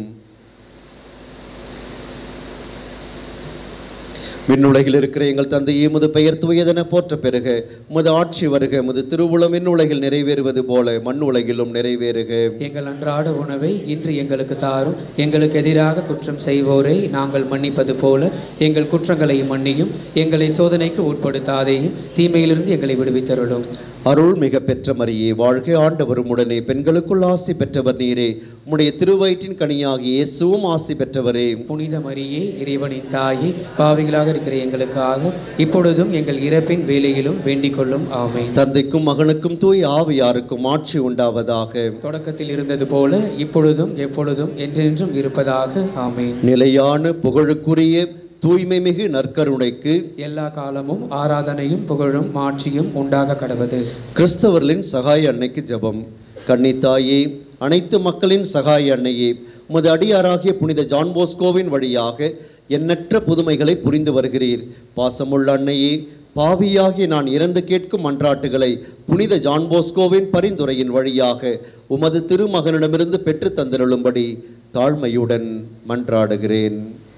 விண்ணுலகில் இருக்கிற எங்கள் தந்தையே முது பெயர் தூயதென போற்ற பெருக உமது ஆட்சி வருக முது திருவுளம் விண்ணுலகில் நிறைவேறுவது போல மண் உலகிலும் நிறைவேறுக எங்கள் அன்றாட உணவை இன்று எங்களுக்கு தாரும் எங்களுக்கு எதிராக குற்றம் செய்வோரை நாங்கள் மன்னிப்பது போல எங்கள் குற்றங்களை மன்னியும் எங்களை சோதனைக்கு உட்படுத்தாதேயும் தீமையிலிருந்து எங்களை விடுவித்தருளும் அருள் மிக பெற்ற மரியே வாழ்க ஆண்டவரும் உடனே பெண்களுக்குள் ஆசி பெற்றவர் நீரே உம்முடைய திருவயிற்றின் கனியாகிய இயேசுவும் ஆசி பெற்றவரே புனித மரியே இறைவனின் தாயே பாவிகளாக இருக்கிற எங்களுக்காக இப்பொழுதும் எங்கள் இறப்பின் வேலையிலும் வேண்டிக் கொள்ளும் ஆமென் தந்தைக்கும் மகனுக்கும் தூய் ஆவியாருக்கும் ஆட்சி உண்டாவதாக தொடக்கத்தில் இருந்தது போல இப்பொழுதும் எப்பொழுதும் என்றென்றும் இருப்பதாக ஆமென் நிலையான புகழுக்குரிய தூய்மை மிகு நற்கருணைக்கு எல்லா காலமும் ஆராதனையும் புகழும் மாட்சியும் உண்டாக கடவது கிறிஸ்தவர்களின் சகாய அன்னைக்கு ஜெபம் கன்னித்தாயே அனைத்து மக்களின் சகாய அன்னையே உமது அடியாராகிய புனித ஜான் போஸ்கோவின் வழியாக எண்ணற்ற புதுமைகளை புரிந்து வருகிறீர் பாசமுள்ள அன்னையே பாவியாகிய நான் இறந்து கேட்கும் மன்றாட்டுகளை புனித ஜான் போஸ்கோவின் பரிந்துரையின் வழியாக உமது திருமகனிடமிருந்து பெற்று தந்திருளும்படி தாழ்மையுடன் மன்றாடுகிறேன்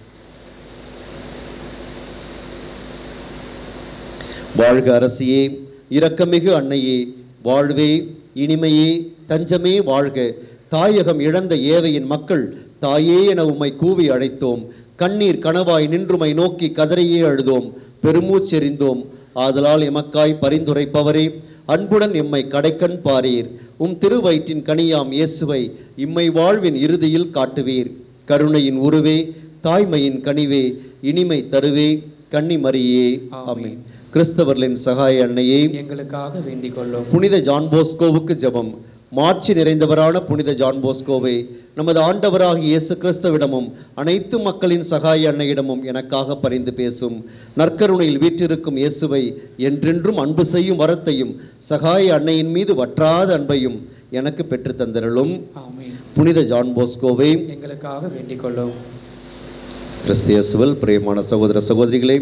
வாழ்க அரசியே இரக்கமிகு அன்னையே வாழ்வே இனிமையே தஞ்சமே வாழ்க தாயகம் இழந்த ஏவையின் மக்கள் தாயே என உம்மை கூவி அழைத்தோம் கண்ணீர் கனவாய் நின்றுமை நோக்கி கதறியே அழுதோம் பெருமூச்செறிந்தோம் ஆதலால் எமக்காய் பரிந்துரைப்பவரே அன்புடன் எம்மை கடைக்கண் பாரீர் உம் திருவயிற்றின் கனியாம் இயேசுவை இம்மை வாழ்வின் இறுதியில் காட்டுவீர் கருணையின் உருவே தாய்மையின் கனிவே இனிமை தருவே கன்னிமரியே ஆமென் கிறிஸ்தவர்களின் சகாய அன்னையே எங்களுக்காக வேண்டிக் கொள்ளும் புனித ஜான் போஸ்கோவுக்கு ஜெபம் மாட்சி நிறைந்தவரான புனித ஜான் போஸ்கோவை நமது ஆண்டவராகிய இயேசு கிறிஸ்துவிடமும் அனைத்து மக்களின் சகாய அன்னையிடமும் எனக்காக பரிந்து பேசும் நற்கருணையில் வீற்றிருக்கும் இயேசுவை என்றென்றும் அன்பு செய்யும் வரத்தையும் சகாய அன்னையின் மீது வற்றாத அன்பையும் எனக்கு பெற்றுத் தந்திரலும் ஆமென் புனித ஜான் போஸ்கோவை எங்களுக்காக வேண்டிக் கொள்ளும் கிறிஸ்தியசுவல் பிரியமான சகோதர சகோதரிகளே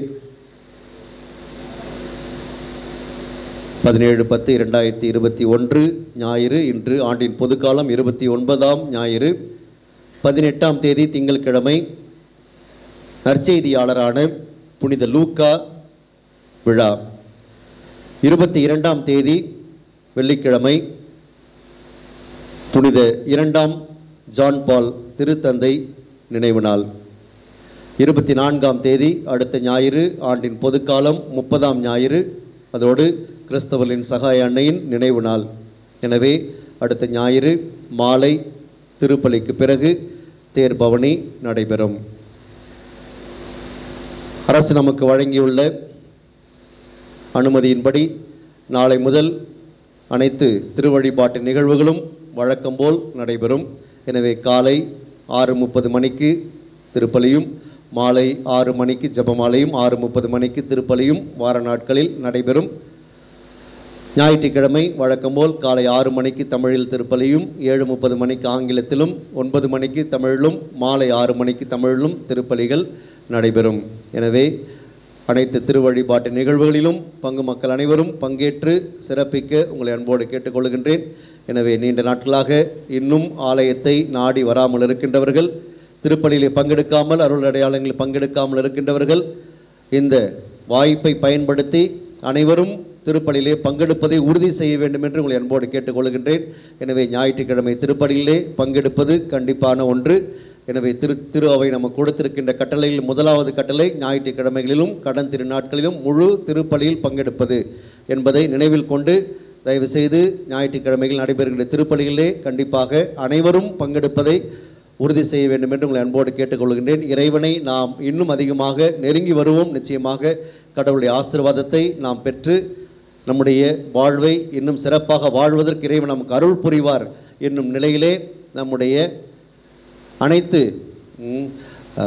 பதினேழு பத்து இரண்டாயிரத்தி இருபத்தி ஒன்று ஞாயிறு இன்று ஆண்டின் பொதுக்காலம் இருபத்தி ஒன்பதாம் ஞாயிறு பதினெட்டாம் தேதி திங்கட்கிழமை நற்செய்தியாளரான புனித லூக்கா விழா இருபத்தி இரண்டாம் தேதி வெள்ளிக்கிழமை புனித இரண்டாம் ஜான் பால் திருத்தந்தை நினைவு நாள் இருபத்தி நான்காம் தேதி அடுத்த ஞாயிறு ஆண்டின் பொதுக்காலம் முப்பதாம் ஞாயிறு அதோடு கிறிஸ்தவர்களின் சகாய அன்னையின் நினைவு நாள் எனவே அடுத்த ஞாயிறு மாலை திருப்பலிக்கு பிறகு தேர் பவனி நடைபெறும் அரசு நமக்கு வழங்கியுள்ள அனுமதியின்படி நாளை முதல் அனைத்து திருவழிபாட்டு நிகழ்வுகளும் வழக்கம்போல் நடைபெறும் எனவே காலை ஆறு முப்பது மணிக்கு திருப்பலியும் மாலை ஆறு மணிக்கு ஜெபமாலையும் ஆறு முப்பது மணிக்கு திருப்பலியும் வார நாட்களில் நடைபெறும் ஞாயிற்றுக்கிழமை வழக்கம்போல் காலை ஆறு மணிக்கு தமிழில் திருப்பலியும் ஏழு முப்பது மணிக்கு ஆங்கிலத்திலும் ஒன்பது மணிக்கு தமிழிலும் மாலை ஆறு மணிக்கு தமிழிலும் திருப்பலிகள் நடைபெறும் எனவே அனைத்து திருவழிபாட்டு நிகழ்வுகளிலும் பங்கு மக்கள் அனைவரும் பங்கேற்று சிறப்பிக்க உங்களை அன்போடு கேட்டுக்கொள்கின்றேன் எனவே நீண்ட நாட்களாக இன்னும் ஆலயத்தை நாடி வராமல் இருக்கின்றவர்கள் திருப்பலியிலே பங்கெடுக்காமல் அருள் அடையாளங்களில் பங்கெடுக்காமல் இருக்கின்றவர்கள் இந்த வாய்ப்பை பயன்படுத்தி அனைவரும் திருப்பலியிலே பங்கெடுப்பதை உறுதி செய்ய வேண்டும் என்று உங்களை அன்போடு கேட்டுக்கொள்கின்றேன் எனவே ஞாயிற்றுக்கிழமை திருப்பலியிலே பங்கெடுப்பது கண்டிப்பான ஒன்று எனவே திரு திரு அவை நமக்கு கொடுத்திருக்கின்ற கட்டளையில் முதலாவது கட்டளை ஞாயிற்றுக்கிழமைகளிலும் கடன் திருநாட்களிலும் முழு திருப்பலியில் பங்கெடுப்பது என்பதை நினைவில் கொண்டு தயவு செய்து ஞாயிற்றுக்கிழமைகள் நடைபெறுகின்ற திருப்பலிகளிலே கண்டிப்பாக அனைவரும் பங்கெடுப்பதை உறுதி செய்ய வேண்டும் என்று உங்களை அன்போடு கேட்டுக்கொள்கின்றேன் இறைவனை நாம் இன்னும் அதிகமாக நெருங்கி வருவோம் நிச்சயமாக கடவுளுடைய ஆசீர்வாதத்தை நாம் பெற்று நம்முடைய வாழ்வை இன்னும் சிறப்பாக வாழ்வதற்கு இறைவன் நமக்கு அருள் புரிவார் என்னும் நிலையிலே நம்முடைய அனைத்து ம், ஆ,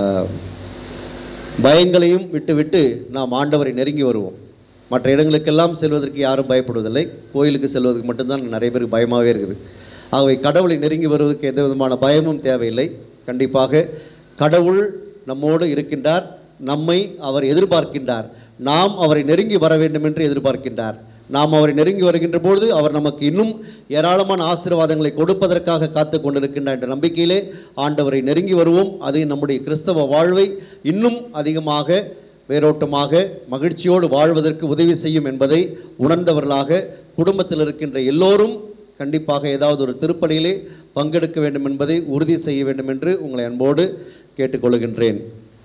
பயங்களையும் விட்டுவிட்டு நாம் ஆண்டவரை நெருங்கி வருவோம் மற்ற இடங்களுக்கெல்லாம் செல்வதற்கு யாரும் பயப்படுவதில்லை கோயிலுக்கு செல்வதற்கு மட்டும்தான் நிறைய பேருக்கு பயமாகவே இருக்குது ஆகவே கடவுளை நெருங்கி வருவதற்கு எந்த விதமான பயமும் தேவையில்லை கண்டிப்பாக கடவுள் நம்மோடு இருக்கின்றார் நம்மை அவர் எதிர்பார்க்கின்றார் நாம் அவரை நெருங்கி வர வேண்டும் என்று எதிர்பார்க்கின்றார் நாம் அவரை நெருங்கி வருகின்ற பொழுது அவர் நமக்கு இன்னும் ஏராளமான ஆசீர்வாதங்களை கொடுப்பதற்காக காத்து கொண்டிருக்கின்றார் என்ற நம்பிக்கையிலே ஆண்டவரை நெருங்கி வருவோம் அது நம்முடைய கிறிஸ்தவ வாழ்வை இன்னும் அதிகமாக வேரோட்டமாக மகிழ்ச்சியோடு வாழ்வதற்கு உதவி செய்யும் என்பதை உணர்ந்தவர்களாக குடும்பத்தில் இருக்கின்ற எல்லோரும் கண்டிப்பாக ஏதாவது ஒரு திருப்பலியிலே பங்கெடுக்க வேண்டும் என்பதை உறுதி செய்ய வேண்டும் என்று உங்களை அன்போடு கேட்டுக்கொள்கின்றேன்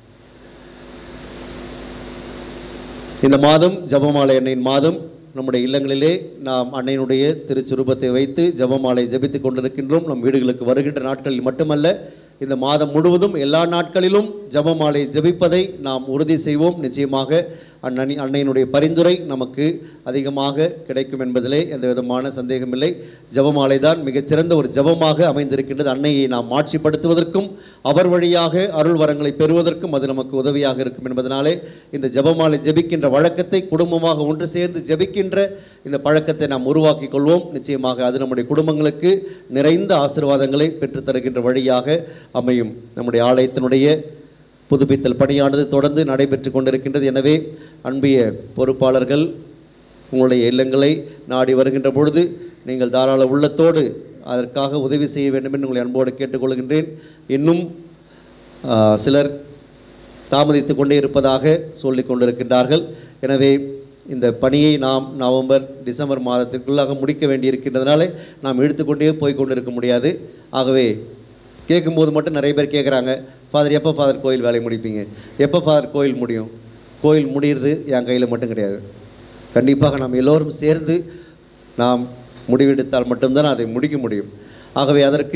இந்த மாதம் ஜெபமாலை அன்னையின் மாதம் நம்முடைய இல்லங்களிலே நாம் அன்னையினுடைய திருச்சுரூபத்தை வைத்து ஜெபமாலை ஜெபித்துக் கொண்டிருக்கின்றோம் நம் வீடுகளுக்கு வருகின்ற நாட்களில் மட்டுமல்ல இந்த மாதம் முழுவதும் எல்லா நாட்களிலும் ஜெபமாலை ஜெபிப்பதை நாம் உறுதி செய்வோம் நிச்சயமாக அண்ணனி அன்னையினுடைய பரிந்துரை நமக்கு அதிகமாக கிடைக்கும் என்பதிலே எந்த விதமான சந்தேகமில்லை ஜெபமாலை தான் மிகச்சிறந்த ஒரு ஜெபமாக அமைந்திருக்கின்றது அன்னையை நாம் மாட்சிப்படுத்துவதற்கும் அவர் வழியாக அருள் வரங்களை பெறுவதற்கும் அது நமக்கு உதவியாக இருக்கும் என்பதனாலே இந்த ஜெபமாலை ஜெபிக்கின்ற வழக்கத்தை குடும்பமாக ஒன்று சேர்ந்து ஜெபிக்கின்ற இந்த பழக்கத்தை நாம் உருவாக்கிக் கொள்வோம் நிச்சயமாக அது நம்முடைய குடும்பங்களுக்கு நிறைந்த ஆசீர்வாதங்களை பெற்றுத் தருகின்ற வழியாக அமையும் நம்முடைய ஆலயத்தினுடைய புதுப்பித்தல் பணியானது தொடர்ந்து நடைபெற்று கொண்டிருக்கின்றது எனவே அன்பிய பொறுப்பாளர்கள் உங்களுடைய இல்லங்களை நாடி வருகின்ற பொழுது நீங்கள் தாராள உள்ளத்தோடு அதற்காக உதவி செய்ய வேண்டும் என்று உங்களை அன்போடு கேட்டுக்கொள்கின்றேன் இன்னும் ஆ, சிலர் தாமதித்து கொண்டே இருப்பதாக சொல்லிக் கொண்டிருக்கின்றார்கள் எனவே இந்த பணியை நாம் நவம்பர் டிசம்பர் மாதத்திற்குள்ளாக முடிக்க வேண்டியிருக்கின்றதுனால நாம் இழுத்துக்கொண்டே போய் கொண்டிருக்க முடியாது ஆகவே கேட்கும்போது மட்டும் நிறைய பேர் கேட்குறாங்க ஃபாதர் எப்போ ஃபாதர் கோயில் வேலையை முடிப்பீங்க எப்போ ஃபாதர் கோயில் முடியும் கோயில் முடியிறது என் கையில் மட்டும் கிடையாது கண்டிப்பாக நாம் எல்லோரும் சேர்ந்து நாம் முடிவெடுத்தால் மட்டும்தான் அதை முடிக்க முடியும் ஆகவே அதற்கு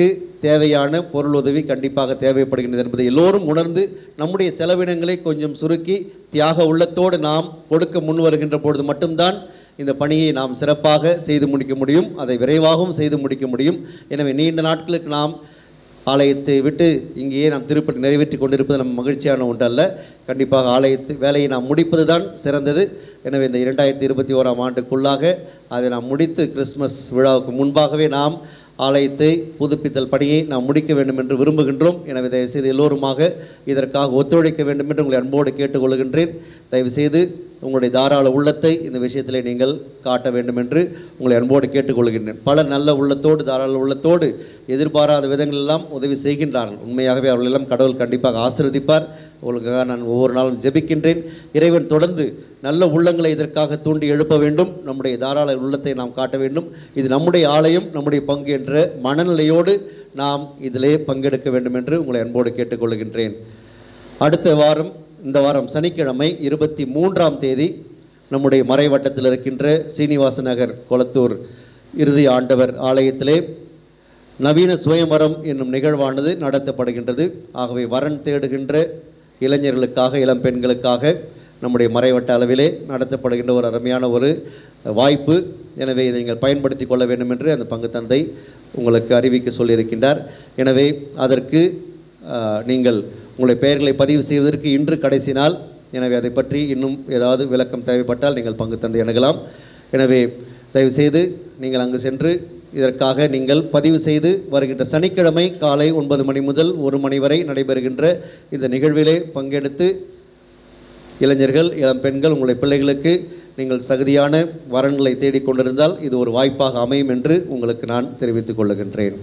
தேவையான பொருள் உதவி கண்டிப்பாக தேவைப்படுகின்றது என்பதை எல்லோரும் உணர்ந்து நம்முடைய செலவினங்களை கொஞ்சம் சுருக்கி தியாக உள்ளத்தோடு நாம் கொடுக்க முன் வருகின்ற பொழுது மட்டும்தான் இந்த பணியை நாம் சிறப்பாக செய்து முடிக்க முடியும் அதை விரைவாகவும் செய்து முடிக்க முடியும் எனவே நீண்ட நாட்களுக்கு நாம் ஆலயத்தை விட்டு இங்கேயே நாம் திருப்பதி நிறைவேற்றி கொண்டிருப்பது நம்ம மகிழ்ச்சியான ஒன்றல்ல கண்டிப்பாக ஆலயத்து வேலையை நாம் முடிப்பது தான் சிறந்தது எனவே இந்த இரண்டாயிரத்தி இருபத்தி ஓராம் ஆண்டுக்குள்ளாக அதை நாம் முடித்து கிறிஸ்மஸ் விழாவுக்கு முன்பாகவே நாம் ஆலயத்தை புதுப்பித்தல் பணியை நாம் முடிக்க வேண்டும் என்று விரும்புகின்றோம் எனவே தயவுசெய்து எல்லோருமாக இதற்காக ஒத்துழைக்க வேண்டும் என்று உங்களை அன்போடு கேட்டுக்கொள்கின்றேன் தயவுசெய்து உங்களுடைய தாராள உள்ளத்தை இந்த விஷயத்திலே நீங்கள் காட்ட வேண்டும் என்று உங்களை அன்போடு கேட்டுக்கொள்கின்றேன் பல நல்ல உள்ளத்தோடு தாராள உள்ளத்தோடு எதிர்பாராத விதங்களெல்லாம் உதவி செய்கின்றார்கள் உண்மையாகவே அவர்களெல்லாம் கடவுள் கண்டிப்பாக ஆசீர்வதிப்பார் உங்களுக்காக நான் ஒவ்வொரு நாளும் ஜெபிக்கின்றேன் இறைவன் தொடர்ந்து நல்ல உள்ளங்களை இதற்காக தூண்டி எழுப்ப வேண்டும் நம்முடைய தாராள உள்ளத்தை நாம் காட்ட வேண்டும் இது நம்முடைய ஆலயம் நம்முடைய பங்கு என்ற மனநிலையோடு நாம் இதிலே பங்கெடுக்க வேண்டும் என்று உங்களை அன்போடு கேட்டுக்கொள்கின்றேன் அடுத்த வாரம் இந்த வாரம் சனிக்கிழமை இருபத்தி மூன்றாம் தேதி நம்முடைய மறைவட்டத்தில் இருக்கின்ற சீனிவாச நகர் கொளத்தூர் இறுதி ஆண்டவர் ஆலயத்திலே நவீன சுயமரம் என்னும் நிகழ்வானது நடத்தப்படுகின்றது ஆகவே வரன் தேடுகின்ற இளைஞர்களுக்காக இளம் பெண்களுக்காக நம்முடைய மறைவட்ட அளவிலே நடத்தப்படுகின்ற ஒரு அருமையான ஒரு வாய்ப்பு எனவே இதை நீங்கள் பயன்படுத்தி கொள்ள வேண்டும் என்று அந்த பங்கு தந்தை உங்களுக்கு அறிவிக்க சொல்லியிருக்கின்றார் எனவே அதற்கு ஆஹ், நீங்கள் உங்களுடைய பெயர்களை பதிவு செய்வதற்கு இன்று கடைசி நாள் எனவே அதை பற்றி இன்னும் ஏதாவது விளக்கம் தேவைப்பட்டால் நீங்கள் பங்கு தந்தை அணுகலாம் எனவே தயவுசெய்து நீங்கள் அங்கு சென்று இதற்காக நீங்கள் பதிவு செய்து வருகின்ற சனிக்கிழமை காலை ஒன்பது மணி முதல் ஒரு மணி வரை நடைபெறுகின்ற இந்த நிகழ்விலே பங்கெடுத்து இளைஞர்கள் இளம் பெண்கள் உங்களுடைய பிள்ளைகளுக்கு நீங்கள் தகுதியான வரன்களை தேடிக் கொண்டிருந்தால் இது ஒரு வாய்ப்பாக அமையும் என்று உங்களுக்கு நான் தெரிவித்துக் கொள்ளுகின்றேன்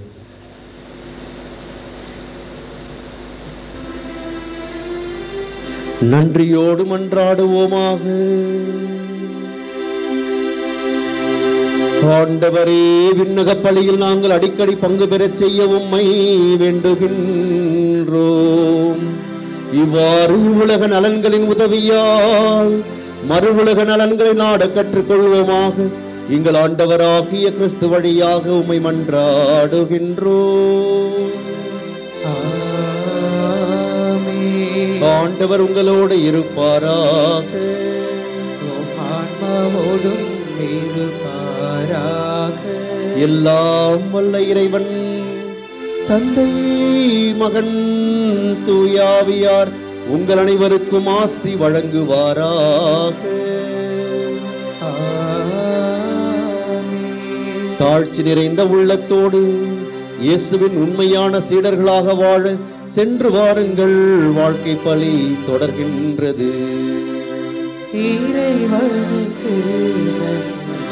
நன்றியோடு மன்றாடுவோமாக ஆண்டவரே விண்ணகப் பலியில் நாங்கள் அடிக்கடி பங்கு பெறச் செய்ய உம்மை வேண்டுகின்றோம் இவ்வாறு உலக நலன்களின் உதவியால் மறு உலக நலன்களை நாட கற்றுக்கொள்வோமாக எங்கள் ஆண்டவராகிய கிறிஸ்து வழியாக உம்மை மன்றாடுகின்றோம் ஆமென். ஆண்டவர் உங்களோடு இருப்பாராக உம் ஆன்மாவோடும் இருப்பாராக. எல்லாம் வல்ல இறைவன் தந்தை மகன் தூயாவியார் உங்கள் அனைவருக்கும் ஆசி வழங்குவாராக ஆமென். தாழ்ச்சி நிறைந்த உள்ளத்தோடு இயேசுவின் உண்மையான சீடர்களாக வாழ சென்று வாருங்கள் வாழ்க்கை பலி தொடர்கின்றது இறைவனுக்கு நன்றி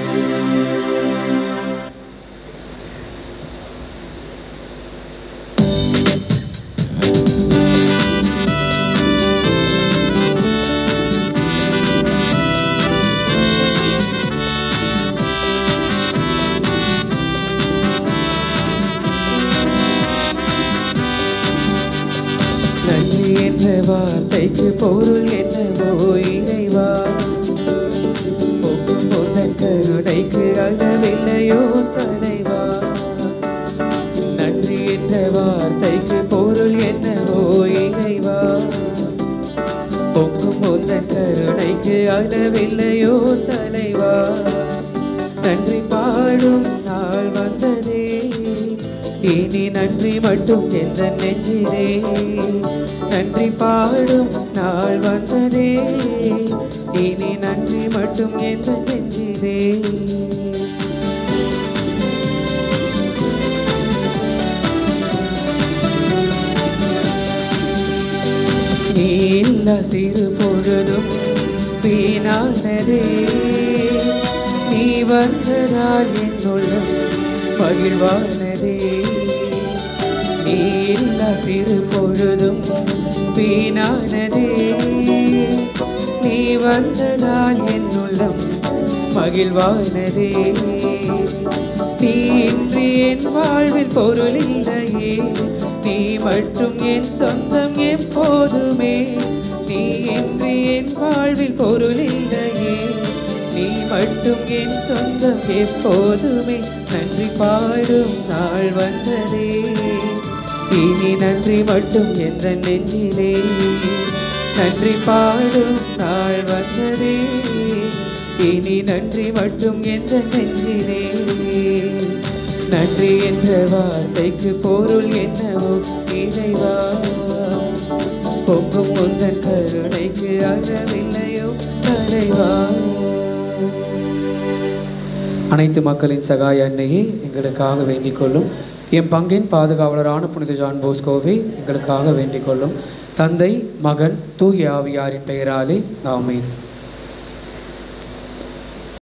நன்றி என்ற வார்த்தைக்கு பொருள் என்னவோ இறைவா போக்கும் உந்தன் கருணைக்கு அளவில்லையோ தலைவா நன்றி என்ற வார்த்தைக்கு பொருள் என்னவோ இறைவா பொங்கும் உந்தன் கருணைக்கு அளவில்லையோ தலைவா நன்றி பாடும் நாள் வந்ததே இனி நன்றி மட்டும் எந்த நெஞ்சிலே நன்றி பாடும் நாள் வந்ததே இனி நன்றி மட்டும் எந்த நெஞ்சிலே நீ இல்ல சிறு பொழுதும் வீணானதே நீ வந்ததால் என்னுள்ளம் மகிழ்வானதே நீ இல்ல சிறு பொழுதும் வீணானதே நீ வந்ததால் என்னுள்ளம் மகிழ்வானதே நீ இன்றி என் வாழ்வில் பொருள் இல்லையே நீ மட்டும் என் சொந்தம் எப்போதுமே நீ இன்றி என் வாழ்வில் பொருள் இல்லையே நீ மட்டும் என் சொந்தம் எப்போதுமே நன்றி பாடும் நாள் வந்ததே இனி நன்றி மட்டும் என்ற நெஞ்சிலே நன்றி பாடும் நாள் வந்ததே இனி நன்றி மட்டும் என்ற நெஞ்சிலே நன்றி என்ற வார்த்தைக்கு பொருள் என்னவோ இறைவா பொங்கும் உந்தன் கருணைக்கு அறவில்லையோ தலைவா அனைத்து மக்களின் சகாய அன்னையே எங்களுக்காக வேண்டிக் கொள்ளும் என் பங்கின் பாதுகாவலரான புனித ஜான் போஸ்கோவை எங்களுக்காக வேண்டிக் கொள்ளும் தந்தை மகன் தூய ஆவியாரின் பெயராலே ஆமென்